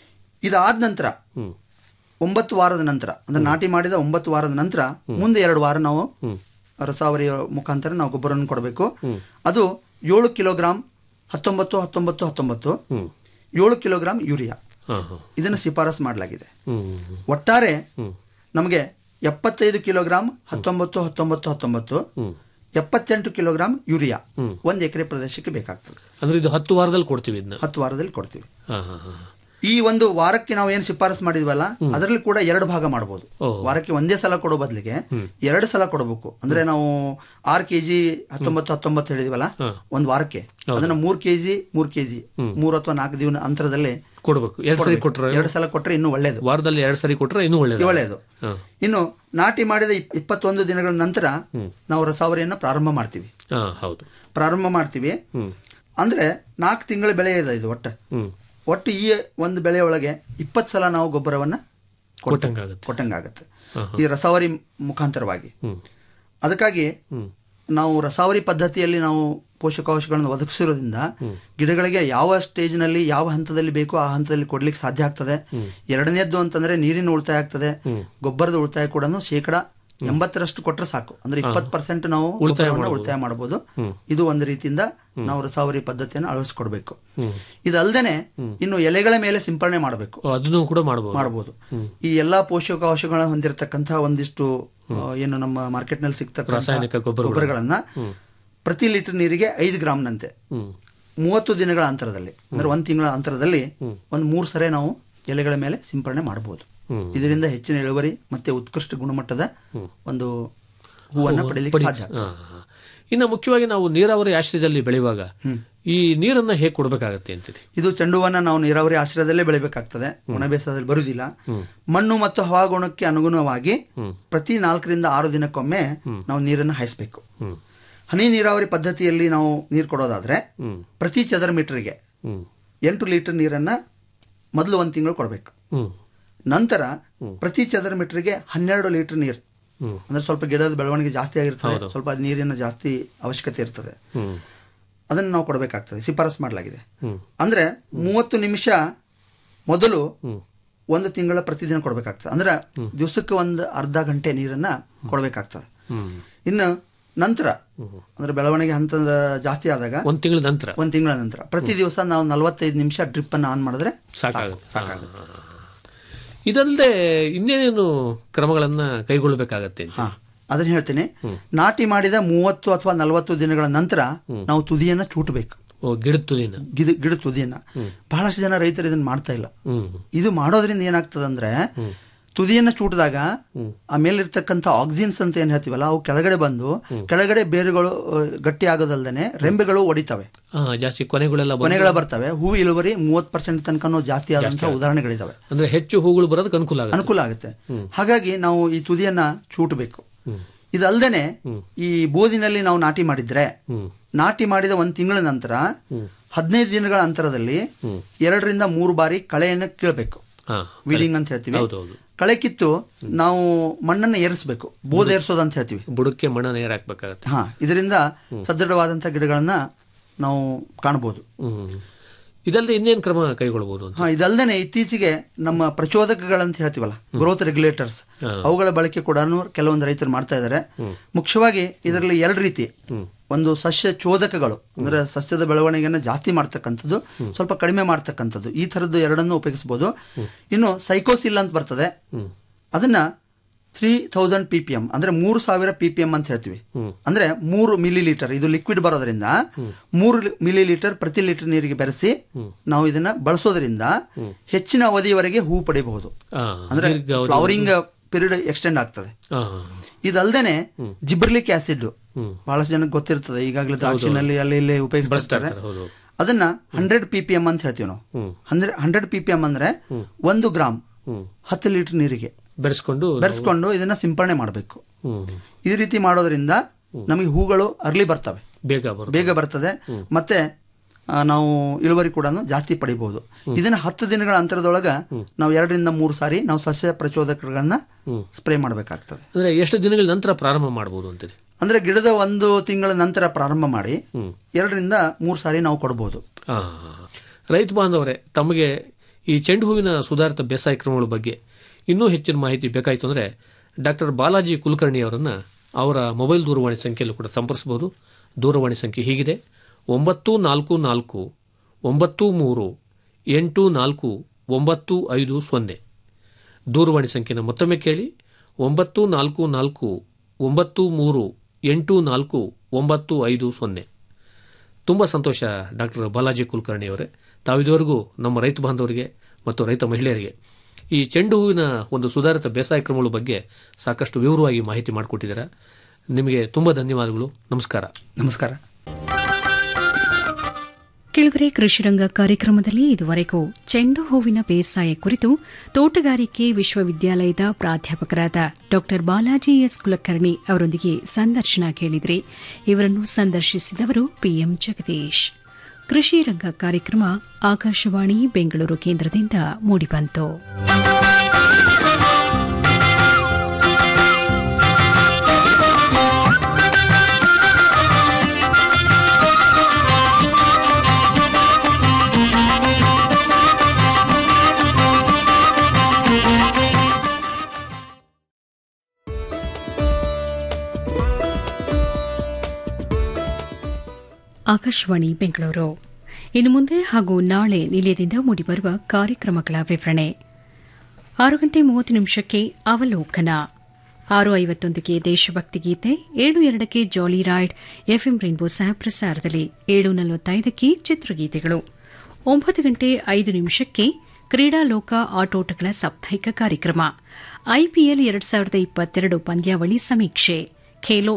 ಇದಾದ ನಂತರ ಹ್ಮ್ ಒಂಬತ್ತು ವಾರದ ನಂತರ ಅಂದ್ರೆ ನಾಟಿ ಮಾಡಿದ ಒಂಬತ್ತು ವಾರದ ನಂತರ ಮುಂದೆ ಎರಡು ವಾರ ನಾವು ರಸಾವರಿಯ ಮುಖಾಂತರ ನಾವು ಗೊಬ್ಬರವನ್ನು ಕೊಡಬೇಕು ಅದು ಏಳು ಕಿಲೋಗ್ರಾಂ ಹತ್ತೊಂಬತ್ತು ಹತ್ತೊಂಬತ್ತು ಹತ್ತೊಂಬತ್ತು ಹ್ಮ್ ಏಳು ಕಿಲೋಗ್ರಾಂ ಯೂರಿಯಾ ಹಾ ಹಾ ಇದನ್ನು ಶಿಫಾರಸು ಮಾಡಲಾಗಿದೆ ಹ್ಮ್ ಒಟ್ಟಾರೆ ನಮಗೆ ಎಪ್ಪತ್ತೈದು ಕಿಲೋಗ್ರಾಂ ಹತ್ತೊಂಬತ್ತು ಹತ್ತೊಂಬತ್ತು ಹತ್ತೊಂಬತ್ತು ಎಪ್ಪತ್ತೆಂಟು ಕಿಲೋಗ್ರಾಂ ಯೂರಿಯಾ ಒಂದು ಎಕರೆ ಪ್ರದೇಶಕ್ಕೆ ಬೇಕಾಗ್ತದೆ ಅಂದ್ರೆ ಇದು ಹತ್ತು ವಾರದಲ್ಲಿ ಕೊಡ್ತೀವಿ ಇದನ್ನ ಹತ್ತು ವಾರದಲ್ಲಿ ಕೊಡ್ತೀವಿ ಹಾ ಹಾ ಹಾ ಈ ಒಂದು ವಾರಕ್ಕೆ ನಾವು ಏನು ಶಿಫಾರಸು ಮಾಡಿದ್ವಲ್ಲ ಅದರಲ್ಲಿ ಕೂಡ ಎರಡು ಭಾಗ ಮಾಡಬಹುದು ಓ. ವಾರಕ್ಕೆ ಒಂದೇ ಸಲ ಕೊಡೋ ಬದಲಿಗೆ ಎರಡು ಸಲ ಕೊಡಬೇಕು ಅಂದ್ರೆ ನಾವು ಆರ್ ಕೆಜಿ ಹತ್ತೊಂಬತ್ತು ಹತ್ತೊಂಬತ್ತು ಹೇಳಿದ್ವಲ್ಲ ಒಂದ್ ವಾರಕ್ಕೆ ಅದನ್ನ ಮೂರ್ ಕೆಜಿ ಮೂರ್ ಕೆಜಿ ಮೂರ್ ಅಥವಾ ನಾಲ್ಕು ದಿನ ಅಂತರದಲ್ಲಿ ಕೊಡ್ಬೇಕು ಎರಡ್ ಸರಿ ಕೊಟ್ರೆ ಎರಡು ಸಲ ಕೊಟ್ರೆ ಇನ್ನೂ ಒಳ್ಳೇದು ವಾರದಲ್ಲಿ ಎರಡ್ ಸರಿ ಕೊಟ್ರೆ ಇನ್ನೂ ಒಳ್ಳೇದು ಒಳ್ಳೆಯದು ಹಾ. ಇನ್ನು ನಾಟಿ ಮಾಡಿದ ಇಪ್- ಇಪ್ಪತ್ತೊಂದು ದಿನಗಳ ನಂತರ ನಾವು ರಸಾವರಿಯನ್ನ ಪ್ರಾರಂಭ ಮಾಡ್ತೀವಿ ಹಾ ಹೌದು ಪ್ರಾರಂಭ ಮಾಡ್ತೀವಿ ಹ್ಮ್ ಅಂದ್ರೆ ನಾಲ್ಕು ತಿಂಗಳ ಬೆಳೆ ಇದೆ ಇದು ಒಟ್ಟು ಹ್ಮ್ ಒಟ್ಟು ಈ ಒಂದು ಬೆಳೆ ಒಳಗೆ ಇಪ್ಪತ್ತು ಸಲ ನಾವು ಗೊಬ್ಬರವನ್ನ ಕೊಡ್ತೀವಿ. ಕೊಟ್ಟಂಗಾಗತ್ತೆ ಕೊಟ್ಟಂಗಾಗತ್ತೆ ಈ ರಸಾವರಿ ಮುಖಾಂತರವಾಗಿ ಹ್ಮ್ ಅದಕ್ಕಾಗಿ ನಾವು ರಸಾವರಿ ಪದ್ಧತಿಯಲ್ಲಿ ನಾವು ಪೋಷಕಾಂಶಗಳನ್ನು ಒದಗಿಸಿರೋದ್ರಿಂದ ಗಿಡಗಳಿಗೆ ಯಾವ ಸ್ಟೇಜ್ನಲ್ಲಿ ಯಾವ ಹಂತದಲ್ಲಿ ಬೇಕೋ ಆ ಹಂತದಲ್ಲಿ ಕೊಡ್ಲಿಕ್ಕೆ ಸಾಧ್ಯ ಆಗ್ತದೆ ಎರಡನೇದ್ದು ಅಂತಂದ್ರೆ ನೀರಿನ ಉಳಿತಾಯ ಆಗ್ತದೆ ಗೊಬ್ಬರದ ಉಳಿತಾಯ ಕೂಡ ಶೇಕಡ ಎಂಬತ್ತರಷ್ಟು ಕೊಟ್ರೆ ಸಾಕು ಅಂದ್ರೆ ಇಪ್ಪತ್ತು ಪರ್ಸೆಂಟ್ ನಾವು ಗೊಬ್ಬರವನ್ನ ಉಳಿತಾಯ ಮಾಡಬಹುದು ಇದು ಒಂದು ರೀತಿಯಿಂದ ನಾವು ರಸಾವರಿ ಪದ್ಧತಿಯನ್ನು ಅಳವಡಿಸ್ಕೊಡ್ಬೇಕು ಇದಲ್ದೇನೆ ಇನ್ನು ಎಲೆಗಳ ಮೇಲೆ ಸಿಂಪರಣೆ ಮಾಡಬೇಕು ಓ, ಅದನ್ನು ಕೂಡ ಮಾಡಬಹುದು ಮಾಡಬಹುದು ಈ ಎಲ್ಲಾ ಪೋಷಕಾಂಶಗಳನ್ನ ಹೊಂದಿರತಕ್ಕಂತಹ ಒಂದಿಷ್ಟು ಆ, ಏನು ನಮ್ಮ ಮಾರ್ಕೆಟ್ ನಲ್ಲಿ ಸಿಗ್ತಕ್ಕಂಥ ರಾಸಾಯನಿಕ ಗೊಬ್ಬರಗಳು. ಗೊಬ್ಬರಗಳನ್ನ ಪ್ರತಿ ಲೀಟರ್ ನೀರಿಗೆ ಐದು ಗ್ರಾಮ್ನಂತೆ ಹ್ಮ್ ಮೂವತ್ತು ದಿನಗಳ ಅಂತರದಲ್ಲಿ ಅಂದ್ರೆ ಒಂದ್ ತಿಂಗಳ ಅಂತರದಲ್ಲಿ ಒಂದ್ ಮೂರ್ ಸರಿ ನಾವು ಎಲೆಗಳ ಮೇಲೆ ಸಿಂಪರಣೆ ಮಾಡಬಹುದು ಇದರಿಂದ ಹೆಚ್ಚಿನ ಇಳುವರಿ ಮತ್ತೆ ಉತ್ಕೃಷ್ಟ ಗುಣಮಟ್ಟದ ಒಂದು ಹೂವನ್ನ ಪಡೆಯಲಿಕ್ಕೆ ಸಾಧ್ಯ ಹಾ, ಹಾ. ಇನ್ನು ಮುಖ್ಯವಾಗಿ ನಾವು ನೀರಾವರಿ ಆಶ್ರಯದಲ್ಲಿ ಬೆಳೆಯುವಾಗ ಈ ನೀರನ್ನ ಹೇಗೆ ಕೊಡ್ಬೇಕಾಗತ್ತೆ ಅಂತೀರಿ ಇದು ಚೆಂಡುವನ್ನ ನಾವು ನೀರಾವರಿ ಆಶ್ರಯದಲ್ಲೇ ಬೆಳಿಬೇಕಾಗ್ತದೆ ಒಣ ಬೇಸಾಯದಲ್ಲಿ ಬರುವುದಿಲ್ಲ ಮಣ್ಣು ಮತ್ತು ಹವಾಗುಣಕ್ಕೆ ಅನುಗುಣವಾಗಿ ಪ್ರತಿ ನಾಲ್ಕರಿಂದ ಆರು ದಿನಕ್ಕೊಮ್ಮೆ ನಾವು ನೀರನ್ನು ಹಾಯಿಸಬೇಕು ಹ್ಮ್ ಹನಿ ನೀರಾವರಿ ಪದ್ಧತಿಯಲ್ಲಿ ನಾವು ನೀರು ಕೊಡೋದಾದ್ರೆ ಹ್ಮ್ ಪ್ರತಿ ಚದರ ಮೀಟರ್ಗೆ ಹ್ಮ್ ಎಂಟು ಲೀಟರ್ ನೀರನ್ನ ಮೊದಲು ಒಂದು ತಿಂಗಳು ಕೊಡಬೇಕು ಹ್ಮ್ ನಂತರ ಪ್ರತಿ ಚದರ ಮೀಟರ್ಗೆ ಹನ್ನೆರಡು ಲೀಟರ್ ನೀರು ಹ್ಮ್. ಅಂದ್ರೆ ಸ್ವಲ್ಪ ಗಿಡದ ಬೆಳವಣಿಗೆ ಜಾಸ್ತಿ ಆಗಿರ್ತದೆ ಸ್ವಲ್ಪ ನೀರಿನ ಜಾಸ್ತಿ ಅವಶ್ಯಕತೆ ಇರ್ತದೆ ಹ್ಮ್ ಅದನ್ನು ನಾವು ಕೊಡಬೇಕಾಗ್ತದೆ ಶಿಫಾರಸು ಮಾಡಲಾಗಿದೆ ಹ್ಮ್ ಅಂದ್ರೆ ಮೂವತ್ತು ನಿಮಿಷ ಮೊದಲು ಒಂದು ತಿಂಗಳ ಪ್ರತಿದಿನ ಕೊಡಬೇಕಾಗ್ತದೆ ಅಂದ್ರೆ ದಿವಸಕ್ಕೆ ಒಂದು ಅರ್ಧ ಗಂಟೆ ನೀರನ್ನ ಕೊಡಬೇಕಾಗ್ತದೆ ಹ್ಮ್ ಇನ್ನು ನಂತರ ಅಂದ್ರೆ ಬೆಳವಣಿಗೆ ಹಂತದ ಜಾಸ್ತಿ ಆದಾಗ ಒಂದ್ ತಿಂಗಳ ನಂತರ ಒಂದು ತಿಂಗಳ ನಂತರ ಪ್ರತಿ ದಿವಸ ನಾವು ನಲವತ್ತೈದು ನಿಮಿಷ ಡ್ರಿಪ್ ಅನ್ನು ಆನ್ ಮಾಡಿದ್ರೆ ಸಾಕಾಗುತ್ತೆ ಸಾಕಾಗುತ್ತೆ ಇದಲ್ಲದೆ ಇನ್ನೇನೇನು ಕ್ರಮಗಳನ್ನ ಕೈಗೊಳ್ಳಬೇಕಾಗತ್ತೆ ಅಂತ ಹಾ ಅದನ್ನ ಹೇಳ್ತೀನಿ ನಾಟಿ ಮಾಡಿದ ಮೂವತ್ತು ಅಥವಾ ನಲವತ್ತು ದಿನಗಳ ನಂತರ ನಾವು ತುದಿಯನ್ನ ಚೂಟಬೇಕು ಓ ಗಿಡದ ತುದಿನ ಗಿಡ ಗಿಡ ತುದಿಯನ್ನ ಬಹಳಷ್ಟು ಜನ ರೈತರು ಇದನ್ನ ಮಾಡ್ತಾ ಇಲ್ಲ ಹ್ಮ್ ಇದು ಮಾಡೋದ್ರಿಂದ ಏನಾಗ್ತದಂದ್ರೆ ತುದಿಯನ್ನ ಚೂಟಿದಾಗ ಆ ಮೇಲಿರ್ತಕ್ಕಂಥ ಆಕ್ಸಿಜನ್ಸ್ ಅಂತ ಏನ್ ಹೇಳ್ತೀವಲ್ಲ ಅವು ಕೆಳಗಡೆ ಬಂದು ಕೆಳಗಡೆ ಬೇರುಗಳು ಆ, ಗಟ್ಟಿ ಆಗೋದಲ್ದೇನೆ ರೆಂಬೆಗಳು ಒಡಿತವೆ ಆ, ಜಾಸ್ತಿ ಕೊನೆಗಳೆಲ್ಲ ಬಂದು- ಕೊನೆಗಳ ಬರ್ತವೆ ಹೂ ಇಳುವರಿ ಮೂವತ್ ಪರ್ಸೆಂಟ್ ತನಕನೂ ಜಾಸ್ತಿ ಆದಂತಹ ಉದಾಹರಣೆಗಳಿದಾವೆ ಅಂದ್ರೆ ಹೆಚ್ಚು ಹೂಗಳು ಬರೋದಕ್ಕೆ ಅನುಕೂಲ ಆಗುತ್ತೆ ಅನುಕೂಲ ಆಗುತ್ತೆ ಹಾಗಾಗಿ ನಾವು ಈ ತುದಿಯನ್ನ ಚೂಟಬೇಕು ಇದಲ್ದೇನೆ ಈ ಬೋದಿನಲ್ಲಿ ನಾವು ನಾಟಿ ಮಾಡಿದ್ರೆ ನಾಟಿ ಮಾಡಿದ ಒಂದ್ ತಿಂಗಳ ನಂತರ ಹದಿನೈದು ದಿನಗಳ ಅಂತರದಲ್ಲಿ ಎರಡರಿಂದ ಮೂರು ಬಾರಿ ಕಳೆಯನ್ನು ಕೀಳ್ಬೇಕು ಹಾ ವೀಡಿಂಗ್ ಅಂತ ಹೇಳ್ತೀವಿ ಹೌದೌದು ಕಳೆ ಕಿತ್ತು ನಾವು ಮಣ್ಣನ್ನು ಏರಿಸಬೇಕು ಬೋಧ ಏರಿಸೋದು ಅಂತ ಹೇಳ್ತೀವಿ ಬುಡಕ್ಕೆ ಮಣ್ಣ ನೀರು ಹಾಕ್ಬೇಕಾಗತ್ತೆ ಹಾ ಇದರಿಂದ ಸದೃಢವಾದಂತಹ ಗಿಡಗಳನ್ನ ನಾವು ಕಾಣಬಹುದು ಹ್ಮ್ ಇದಲ್ಲದೆ ಇನ್ನೇನು ಕ್ರಮ ಕೈಗೊಳ್ಳಬಹುದು ಅಂತ ಹಾ ಇದಲ್ದೇನೆ ಇತ್ತೀಚೆಗೆ ನಮ್ಮ ಪ್ರಚೋದಕಗಳಂತ ಹೇಳ್ತೀವಲ್ಲ ಗ್ರೋತ್ ರೆಗ್ಯುಲೇಟರ್ಸ್ ಅವುಗಳ ಬಳಕೆ ಕೂಡ ಕೆಲವೊಂದು ರೈತರು ಮಾಡ್ತಾ ಇದ್ದಾರೆ ಮುಖ್ಯವಾಗಿ ಇದರಲ್ಲಿ ಎರಡು ರೀತಿ ಒಂದು ಸಸ್ಯ ಚೋದಕಗಳು ಅಂದ್ರೆ ಸಸ್ಯದ ಬೆಳವಣಿಗೆಯನ್ನು ಜಾಸ್ತಿ ಮಾಡ್ತಕ್ಕಂಥದ್ದು ಸ್ವಲ್ಪ ಕಡಿಮೆ ಮಾಡ್ತಕ್ಕಂಥದ್ದು ಈ ತರದ್ದು ಎರಡನ್ನು ಉಪಯೋಗಿಸಬಹುದು ಇನ್ನು ಸೈಕೋಸಿಲ್ ಅಂತ ಬರ್ತದೆ ಅದನ್ನ three thousand P P M ಅಂದ್ರೆ ಮೂರು ಸಾವಿರ ಪಿ ಪಿ ಎಂ ಅಂತ ಹೇಳ್ತೀವಿ ಅಂದ್ರೆ ಮೂರು ಮಿಲಿ ಲೀಟರ್ ಇದು ಲಿಕ್ವಿಡ್ ಬರೋದ್ರಿಂದ ಮೂರು ಮಿಲಿ ಲೀಟರ್ ಪ್ರತಿ ಲೀಟರ್ ನೀರಿಗೆ ಬೆರೆಸಿ ನಾವು ಇದನ್ನ ಬಳಸೋದ್ರಿಂದ ಹೆಚ್ಚಿನ ಅವಧಿಯವರೆಗೆ ಹೂ ಪಡೆಯಬಹುದು ಆ, ಅಂದ್ರೆ ದೀರ್ಘಾವಧಿ- ಫ್ಲವರಿಂಗ್ ಪೀರಿಯಡ್ ಎಕ್ಸ್ಟೆಂಡ್ ಆಗ್ತದೆ ಆ, ಇದಲ್ದೇನೆ ಜಿಬ್ರಲಿಕ್ ಆಸಿಡ್ ಬಹಳಷ್ಟು ಜನಕ್ಕೆ ಗೊತ್ತಿರ್ತದೆ ಈಗಾಗಲೇ ದ್ರಾಕ್ಷಿನಲ್ಲಿ ಅಲ್ಲಿ ಇಲ್ಲಿ ಉಪಯೋಗಿಸ್ತಾರೆ ಹೌದು ಅದನ್ನ ಹಂಡ್ರೆಡ್ ಪಿ ಪಿ ಎಂ ಅಂತ ಹೇಳ್ತೀವಿ ನಾವು hundred hundred P P M ಅಂದ್ರೆ ಒಂದು ಗ್ರಾಮ್ ಹತ್ತು ಲೀಟರ್ ನೀರಿಗೆ ಬೆರೆಸ್ಕೊಂಡು ಬೆರೆಸ್ಕೊಂಡು ಇದನ್ನ ಸಿಂಪರಣೆ ಮಾಡಬೇಕು ಹ್ಮ್ ಈ ರೀತಿ ಮಾಡೋದ್ರಿಂದ ನಮಗೆ ಹೂಗಳು ಅರ್ಲಿ ಬರ್ತವೆ ಬೇಗ ಬರುತ್ತೆ ಬೇಗ ಬರ್ತದೆ ಮತ್ತೆ ಆ, ನಾವು ಇಳುವರಿ ಕೂಡ ಜಾಸ್ತಿ ಪಡಿಬಹುದು ಇದನ್ನ ಹತ್ತು ದಿನಗಳ ಅಂತರದೊಳಗ ನಾವು ಎರಡರಿಂದ ಮೂರು ಸಾರಿ ನಾವು ಸಸ್ಯ ಪ್ರಚೋದಕಗಳನ್ನ ಸ್ಪ್ರೇ ಮಾಡಬೇಕಾಗ್ತದೆ ಅಂದ್ರೆ ಎಷ್ಟು ದಿನಗಳ ನಂತರ ಪ್ರಾರಂಭ ಮಾಡಬಹುದು ಅಂತೀರಿ ಅಂದ್ರೆ ಗಿಡದ ಒಂದು ತಿಂಗಳ ನಂತರ ಪ್ರಾರಂಭ ಮಾಡಿ ಎರಡರಿಂದ ಮೂರು ಸಾರಿ ನಾವು ಕೊಡಬಹುದು ಆ, ರೈತ ಬಾಂಧವರೇ ತಮಗೆ ಈ ಚೆಂಡು ಹೂವಿನ ಸುಧಾರಿತ ಬೇಸಾಯ ಕ್ರಮಗಳ ಬಗ್ಗೆ ಇನ್ನೂ ಹೆಚ್ಚಿನ ಮಾಹಿತಿ ಬೇಕಾಯಿತು ಅಂದರೆ ಡಾಕ್ಟರ್ ಬಾಲಾಜಿ ಕುಲಕರ್ಣಿ ಅವರನ್ನು ಅವರ ಮೊಬೈಲ್ ದೂರವಾಣಿ ಸಂಖ್ಯೆಯಲ್ಲೂ ಕೂಡ ಸಂಪರ್ಸಬಹುದು ದೂರವಾಣಿ ಸಂಖ್ಯೆ ಹೀಗಿದೆ ಒಂಬತ್ತು ನಾಲ್ಕು ನಾಲ್ಕು ಒಂಬತ್ತು ಮೂರು ಎಂಟು ನಾಲ್ಕು ಒಂಬತ್ತು ಐದು ಸೊನ್ನೆ ದೂರವಾಣಿ ಸಂಖ್ಯೆನ ಮತ್ತೊಮ್ಮೆ ಕೇಳಿ ಒಂಬತ್ತು ನಾಲ್ಕು ನಾಲ್ಕು ಒಂಬತ್ತು ಮೂರು ಎಂಟು ನಾಲ್ಕು ಒಂಬತ್ತು ಐದು ಸೊನ್ನೆ ತುಂಬ ಸಂತೋಷ ಡಾಕ್ಟರ್ ಬಾಲಾಜಿ ಕುಲಕರ್ಣಿ ಅವರೇ ತಾವಿದುವರೆಗೂ ನಮ್ಮ ರೈತ ಬಾಂಧವರಿಗೆ ಮತ್ತು ರೈತ ಮಹಿಳೆಯರಿಗೆ ಈ ಚೆಂಡು ಹೂವಿನ ಒಂದು ಸುಧಾರಿತ ಬೇಸಾಯ ಕ್ರಮಗಳ ಬಗ್ಗೆ ಸಾಕಷ್ಟು ವಿವರವಾಗಿ ಮಾಹಿತಿ ಮಾಡಿಕೊಟ್ಟಿದ್ದೀರಾ ನಿಮಗೆ ತುಂಬ ಧನ್ಯವಾದಗಳು ನಮಸ್ಕಾರ ನಮಸ್ಕಾರ ಕೆಳಗರೆ ಕೃಷಿರಂಗ ಕಾರ್ಯಕ್ರಮದಲ್ಲಿ ಇದುವರೆಗೂ ಚೆಂಡು ಹೂವಿನ ಬೇಸಾಯ ಕುರಿತು ತೋಟಗಾರಿಕೆ ವಿಶ್ವವಿದ್ಯಾಲಯದ ಪ್ರಾಧ್ಯಾಪಕರಾದ ಡಾ ಬಾಲಾಜಿ ಎಸ್ ಕುಲಕರ್ಣಿ ಅವರೊಂದಿಗೆ ಸಂದರ್ಶನ ಕೇಳಿದ್ರಿ ಇವರನ್ನು ಸಂದರ್ಶಿಸಿದವರು ಪಿಎಂ ಜಗದೀಶ್ ಕೃಷಿ ರಂಗ ಕಾರ್ಯಕ್ರಮ ಆಕಾಶವಾಣಿ ಬೆಂಗಳೂರು ಕೇಂದ್ರದಿಂದ ಮೂಡಿಬಂತು ಆಕಾಶವಾಣಿ ಬೆಂಗಳೂರು ಇನ್ನು ಮುಂದೆ ಹಾಗೂ ನಾಳೆ ನಿಲಯದಿಂದ ಮೂಡಿಬರುವ ಕಾರ್ಯಕ್ರಮಗಳ ವಿವರಣೆ ಆರು ಗಂಟೆ ಮೂವತ್ತು ನಿಮಿಷಕ್ಕೆ ಅವಲೋಕನ ಆರು ಐವತ್ತೊಂದಕ್ಕೆ ದೇಶಭಕ್ತಿ ಗೀತೆ ಏಳು ಎರಡಕ್ಕೆ ಜಾಲಿ ರೈಡ್ ಎಫ್ಎಂ ರೈನ್ಬೋ ಸಹ ಪ್ರಸಾರದಲ್ಲಿ ಏಳು ನಲವತ್ತೈದಕ್ಕೆ ಚಿತ್ರಗೀತೆಗಳು ಒಂಬತ್ತು ಗಂಟೆ ಐದು ನಿಮಿಷಕ್ಕೆ ಕ್ರೀಡಾಲೋಕ ಆಟೋಟಗಳ ಸಾಪ್ತಾಹಿಕ ಕಾರ್ಯಕ್ರಮ ಐಪಿಎಲ್ ಎರಡು ಸಾವಿರದ ಇಪ್ಪತ್ತೆರಡು ಪಂದ್ಯಾವಳಿ ಸಮೀಕ್ಷೆ ಖೇಲೋ